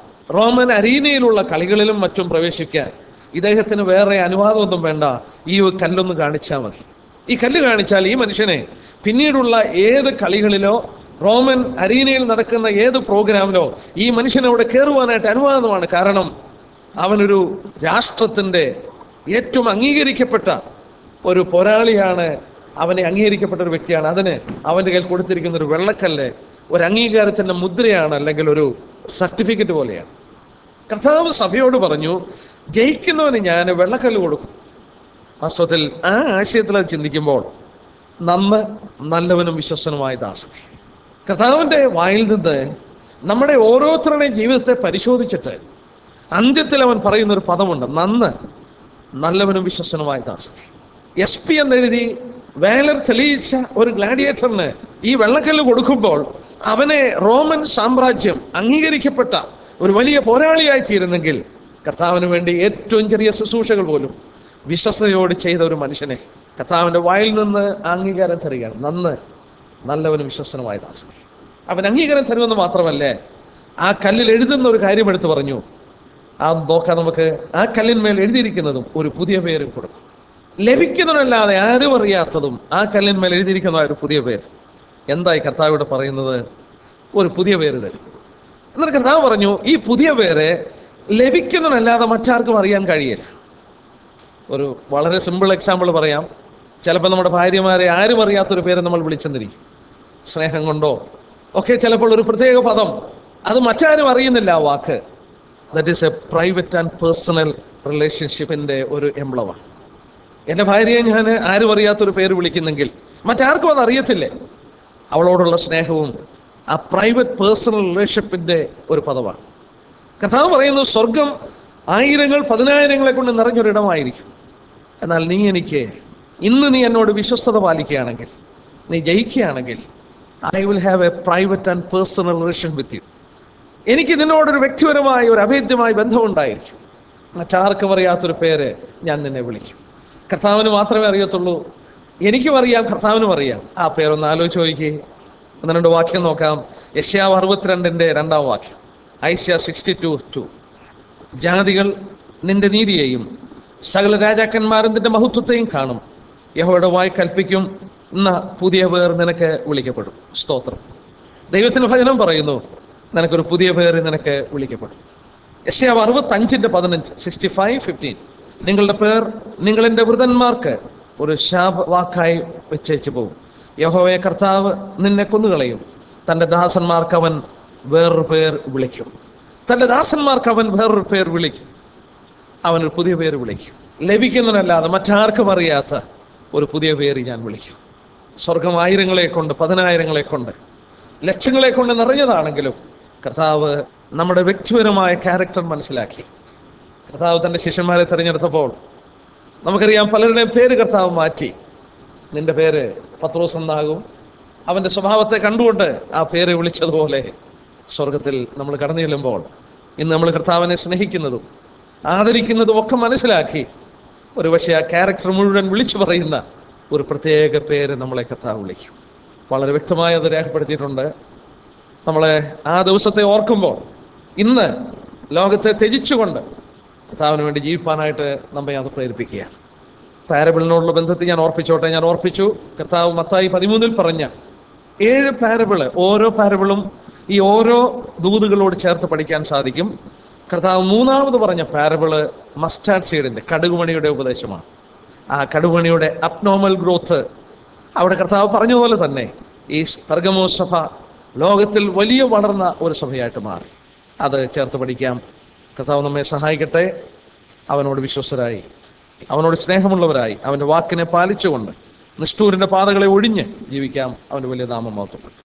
റോമൻ അരീനയിലുള്ള കളികളിലും മറ്റും പ്രവേശിക്കാൻ ഇദ്ദേഹത്തിന് വേറെ അനുവാദമൊന്നും വേണ്ട ഈ ഒരു കല്ലൊന്ന് കാണിച്ചാൽ മതി ഈ കല്ല് കാണിച്ചാൽ ഈ മനുഷ്യനെ പിന്നീടുള്ള ഏത് കളികളിലോ റോമൻ അരീനയിൽ നടക്കുന്ന ഏത് പ്രോഗ്രാമിലോ ഈ മനുഷ്യൻ അവിടെ കയറുവാനായിട്ട് അനുവാദമാണ് കാരണം അവനൊരു രാഷ്ട്രത്തിന്റെ ഏറ്റവും അംഗീകരിക്കപ്പെട്ട ഒരു പോരാളിയാണ് അവനെ അംഗീകരിക്കപ്പെട്ട ഒരു വ്യക്തിയാണ് അതിന് അവന്റെ കയ്യിൽ കൊടുത്തിരിക്കുന്ന ഒരു വെള്ളക്കല്ല് ഒരു അംഗീകാരത്തിന്റെ മുദ്രയാണ് അല്ലെങ്കിൽ ഒരു സർട്ടിഫിക്കറ്റ് പോലെയാണ് കർത്താവ് സഭയോട് പറഞ്ഞു ജയിക്കുന്നവന് ഞാൻ വെള്ളക്കല്ല് കൊടുക്കും വാസ്തവത്തിൽ ആ ആശയത്തിൽ അത് ചിന്തിക്കുമ്പോൾ നന്ന് നല്ലവനും വിശ്വസനുമായ ദാസൻ കർത്താവിന്റെ വായിൽ നിന്ന് നമ്മുടെ ഓരോരുത്തരുടെയും ജീവിതത്തെ പരിശോധിച്ചിട്ട് അന്ത്യത്തിൽ അവൻ പറയുന്ന ഒരു പദമുണ്ട് നന്ന് നല്ലവനും വിശ്വസനുമായ ദാസൻ എസ് പി എന്നെഴുതി വേലർ തെളിയിച്ച ഒരു ഗ്ലാഡിയേറ്ററിന് ഈ വെള്ളക്കല്ല് കൊടുക്കുമ്പോൾ അവനെ റോമൻ സാമ്രാജ്യം അംഗീകരിക്കപ്പെട്ട ഒരു വലിയ പോരാളിയായി തീരുന്നെങ്കിൽ കർത്താവിന് വേണ്ടി ഏറ്റവും ചെറിയ ശുശ്രൂഷകൾ പോലും വിശ്വസതയോട് ചെയ്ത ഒരു മനുഷ്യനെ കർത്താവിന്റെ വായിൽ നിന്ന് ആ അംഗീകാരം തരികയാണ് നന്ന് നല്ലവനും വിശ്വസനുമായ ദാസൻ അവൻ അംഗീകാരം തരുമെന്ന് മാത്രമല്ലേ ആ കല്ലിൽ എഴുതുന്ന ഒരു കാര്യം എടുത്തു പറഞ്ഞു ആ നോക്കാം നമുക്ക് ആ കല്ലിന്മേൽ എഴുതിയിരിക്കുന്നതും ഒരു പുതിയ പേരും കൊടുക്കും ലഭിക്കുന്നതല്ലാതെ ആരും അറിയാത്തതും ആ കല്ലിന്മേൽ എഴുതിയിരിക്കുന്ന ഒരു പുതിയ പേര് എന്തായി കർത്താവിടെ പറയുന്നത് ഒരു പുതിയ പേര് തരും എന്നിട്ട് കർത്താവ് പറഞ്ഞു ഈ പുതിയ പേര് ലഭിക്കുന്നതല്ലാതെ മറ്റാർക്കും അറിയാൻ കഴിയില്ല ഒരു വളരെ സിമ്പിൾ എക്സാമ്പിൾ പറയാം ചിലപ്പോൾ നമ്മുടെ ഭാര്യമാരെ ആരും അറിയാത്തൊരു പേര് നമ്മൾ വിളിച്ചെന്നിരിക്കും സ്നേഹം കൊണ്ടോ ഒക്കെ ചിലപ്പോൾ ഒരു പ്രത്യേക പദം അത് മറ്റാരും അറിയുന്നില്ല ആ വാക്ക് that is a private and personal റിലേഷൻഷിപ്പിന്റെ ഒരു എംബ്ലമാണ് എൻ്റെ ഭാര്യയെ ഞാൻ ആരും അറിയാത്തൊരു പേര് വിളിക്കുന്നെങ്കിൽ മറ്റാർക്കും അത് അറിയത്തില്ലേ അവളോടുള്ള സ്നേഹവും ആ പ്രൈവറ്റ് പേഴ്സണൽ റിലേഷൻഷിപ്പിന്റെ ഒരു പദമാണ് കഥാവ് പറയുന്നു സ്വർഗം ആയിരങ്ങൾ പതിനായിരങ്ങളെ കൊണ്ട് നിറഞ്ഞൊരിടമായിരിക്കും എന്നാൽ നീ എനിക്ക് ഇന്ന് നീ എന്നോട് വിശ്വസ്തത പാലിക്കുകയാണെങ്കിൽ നീ ജയിക്കുകയാണെങ്കിൽ I will have a private and personal relation with you എനിക്ക് നിന്നോടൊരു വ്യക്തിപരമായ ഒരു അഭേദ്യമായ ബന്ധമുണ്ടായിരിക്കും മറ്റാർക്കും അറിയാത്തൊരു പേര് ഞാൻ നിന്നെ വിളിക്കും കർത്താവിന് മാത്രമേ അറിയത്തുള്ളൂ എനിക്കും അറിയാം കർത്താവിനും അറിയാം ആ പേരൊന്ന് ആലോചിച്ച് നോക്കിയേ ഒന്ന് രണ്ട് വാക്യം നോക്കാം യശ്യാവ് അറുപത്തിരണ്ടിന്റെ രണ്ടാം വാക്യം ഐശ്യ സിക്സ്റ്റി ടു ടു ജാതികൾ നിന്റെ നീതിയെയും സകല രാജാക്കന്മാരും നിന്റെ മഹത്വത്തെയും കാണും യഹോയുടെ വായി കൽപ്പിക്കും എന്ന പുതിയ പേർ നിനക്ക് വിളിക്കപ്പെടും സ്തോത്രം ദൈവത്തിന് ഭജനം പറയുന്നു നിനക്കൊരു പുതിയ പേര് നിനക്ക് വിളിക്കപ്പെടും യശയാവ് അറുപത്തഞ്ചിന്റെ പതിനഞ്ച് സിക്സ്റ്റി ഫൈവ് ഫിഫ്റ്റീൻ നിങ്ങളുടെ പേർ നിങ്ങളെന്റെ വൃതന്മാർക്ക് ഒരു ശാപവാക്കായി വെച്ചേച്ചു പോകും യഹോവയെ കർത്താവ് നിന്നെ കൊന്നുകളയും തന്റെ ദാസന്മാർക്ക് അവൻ വേറൊരു പേർ വിളിക്കും തന്റെ ദാസന്മാർക്ക് അവൻ വേറൊരു പേർ വിളിക്കും അവനൊരു പുതിയ പേര് വിളിക്കും ലഭിക്കുന്നതിനല്ലാതെ മറ്റാർക്കും അറിയാത്ത ഒരു പുതിയ പേര് ഞാൻ വിളിക്കും സ്വർഗം ആയിരങ്ങളെ കൊണ്ട് പതിനായിരങ്ങളെ കൊണ്ട് ലക്ഷങ്ങളെ കൊണ്ട് നിറഞ്ഞതാണെങ്കിലും കർത്താവ് നമ്മുടെ വ്യക്തിപരമായ ക്യാരക്ടർ മനസ്സിലാക്കി കർത്താവ് തന്റെ ശിഷ്യന്മാരെ തിരഞ്ഞെടുത്തപ്പോൾ നമുക്കറിയാം പലരുടെയും പേര് കർത്താവ് മാറ്റി നിന്റെ പേര് പത്രോസ് എന്നാകും അവന്റെ സ്വഭാവത്തെ കണ്ടുകൊണ്ട് ആ പേര് വിളിച്ചതുപോലെ സ്വർഗത്തിൽ നമ്മൾ കടന്നു ചെല്ലുമ്പോൾ ഇന്ന് നമ്മൾ കർത്താവിനെ സ്നേഹിക്കുന്നതും ആദരിക്കുന്നതും ഒക്കെ മനസ്സിലാക്കി ഒരുപക്ഷെ ആ ക്യാരക്ടർ മുഴുവൻ വിളിച്ചു പറയുന്ന ഒരു പ്രത്യേക പേര് നമ്മളെ കർത്താവ് വിളിക്കും വളരെ വ്യക്തമായി അത് രേഖപ്പെടുത്തിയിട്ടുണ്ട് നമ്മളെ ആ ദിവസത്തെ ഓർക്കുമ്പോൾ ഇന്ന് ലോകത്തെ ത്യജിച്ചുകൊണ്ട് കർത്താവിന് വേണ്ടി ജീവിപ്പാനായിട്ട് നമ്മെ അത് പ്രേരിപ്പിക്കുകയാണ് പാരബിളിനോടുള്ള ബന്ധത്തിൽ ഞാൻ ഓർപ്പിച്ചോട്ടെ ഞാൻ ഓർപ്പിച്ചു കർത്താവ് മത്തായി പതിമൂന്നിൽ പറഞ്ഞ ഏഴ് പാരബിള് ഓരോ പാരബിളും ഈ ഓരോ ദൂതുകളോട് ചേർത്ത് പഠിക്കാൻ സാധിക്കും കർത്താവ് മൂന്നാമത് പറഞ്ഞ പാരബിള് മസ്റ്റാർഡ് സീഡിന്റെ കടുകുമണിയുടെ ഉപദേശമാണ് ആ കടുകുമണിയുടെ അബ്നോമൽ ഗ്രോത്ത് അവിടെ കർത്താവ് പറഞ്ഞ പോലെ തന്നെ ഈ പെർഗമോ സഭ ലോകത്തിൽ വലിയ വളർന്ന ഒരു സഭയായിട്ട് മാറി അത് ചേർത്ത് പഠിക്കാം കർത്താവ് നമ്മെ സഹായിക്കട്ടെ അവനോട് വിശ്വസ്തരായി അവനോട് സ്നേഹമുള്ളവരായി അവന്റെ വാക്കിനെ പാലിച്ചുകൊണ്ട് നിഷ്ഠൂരിന്റെ പാതകളെ ഒഴിഞ്ഞ് ജീവിക്കാം അവന്റെ വലിയ നാമം മാത്രം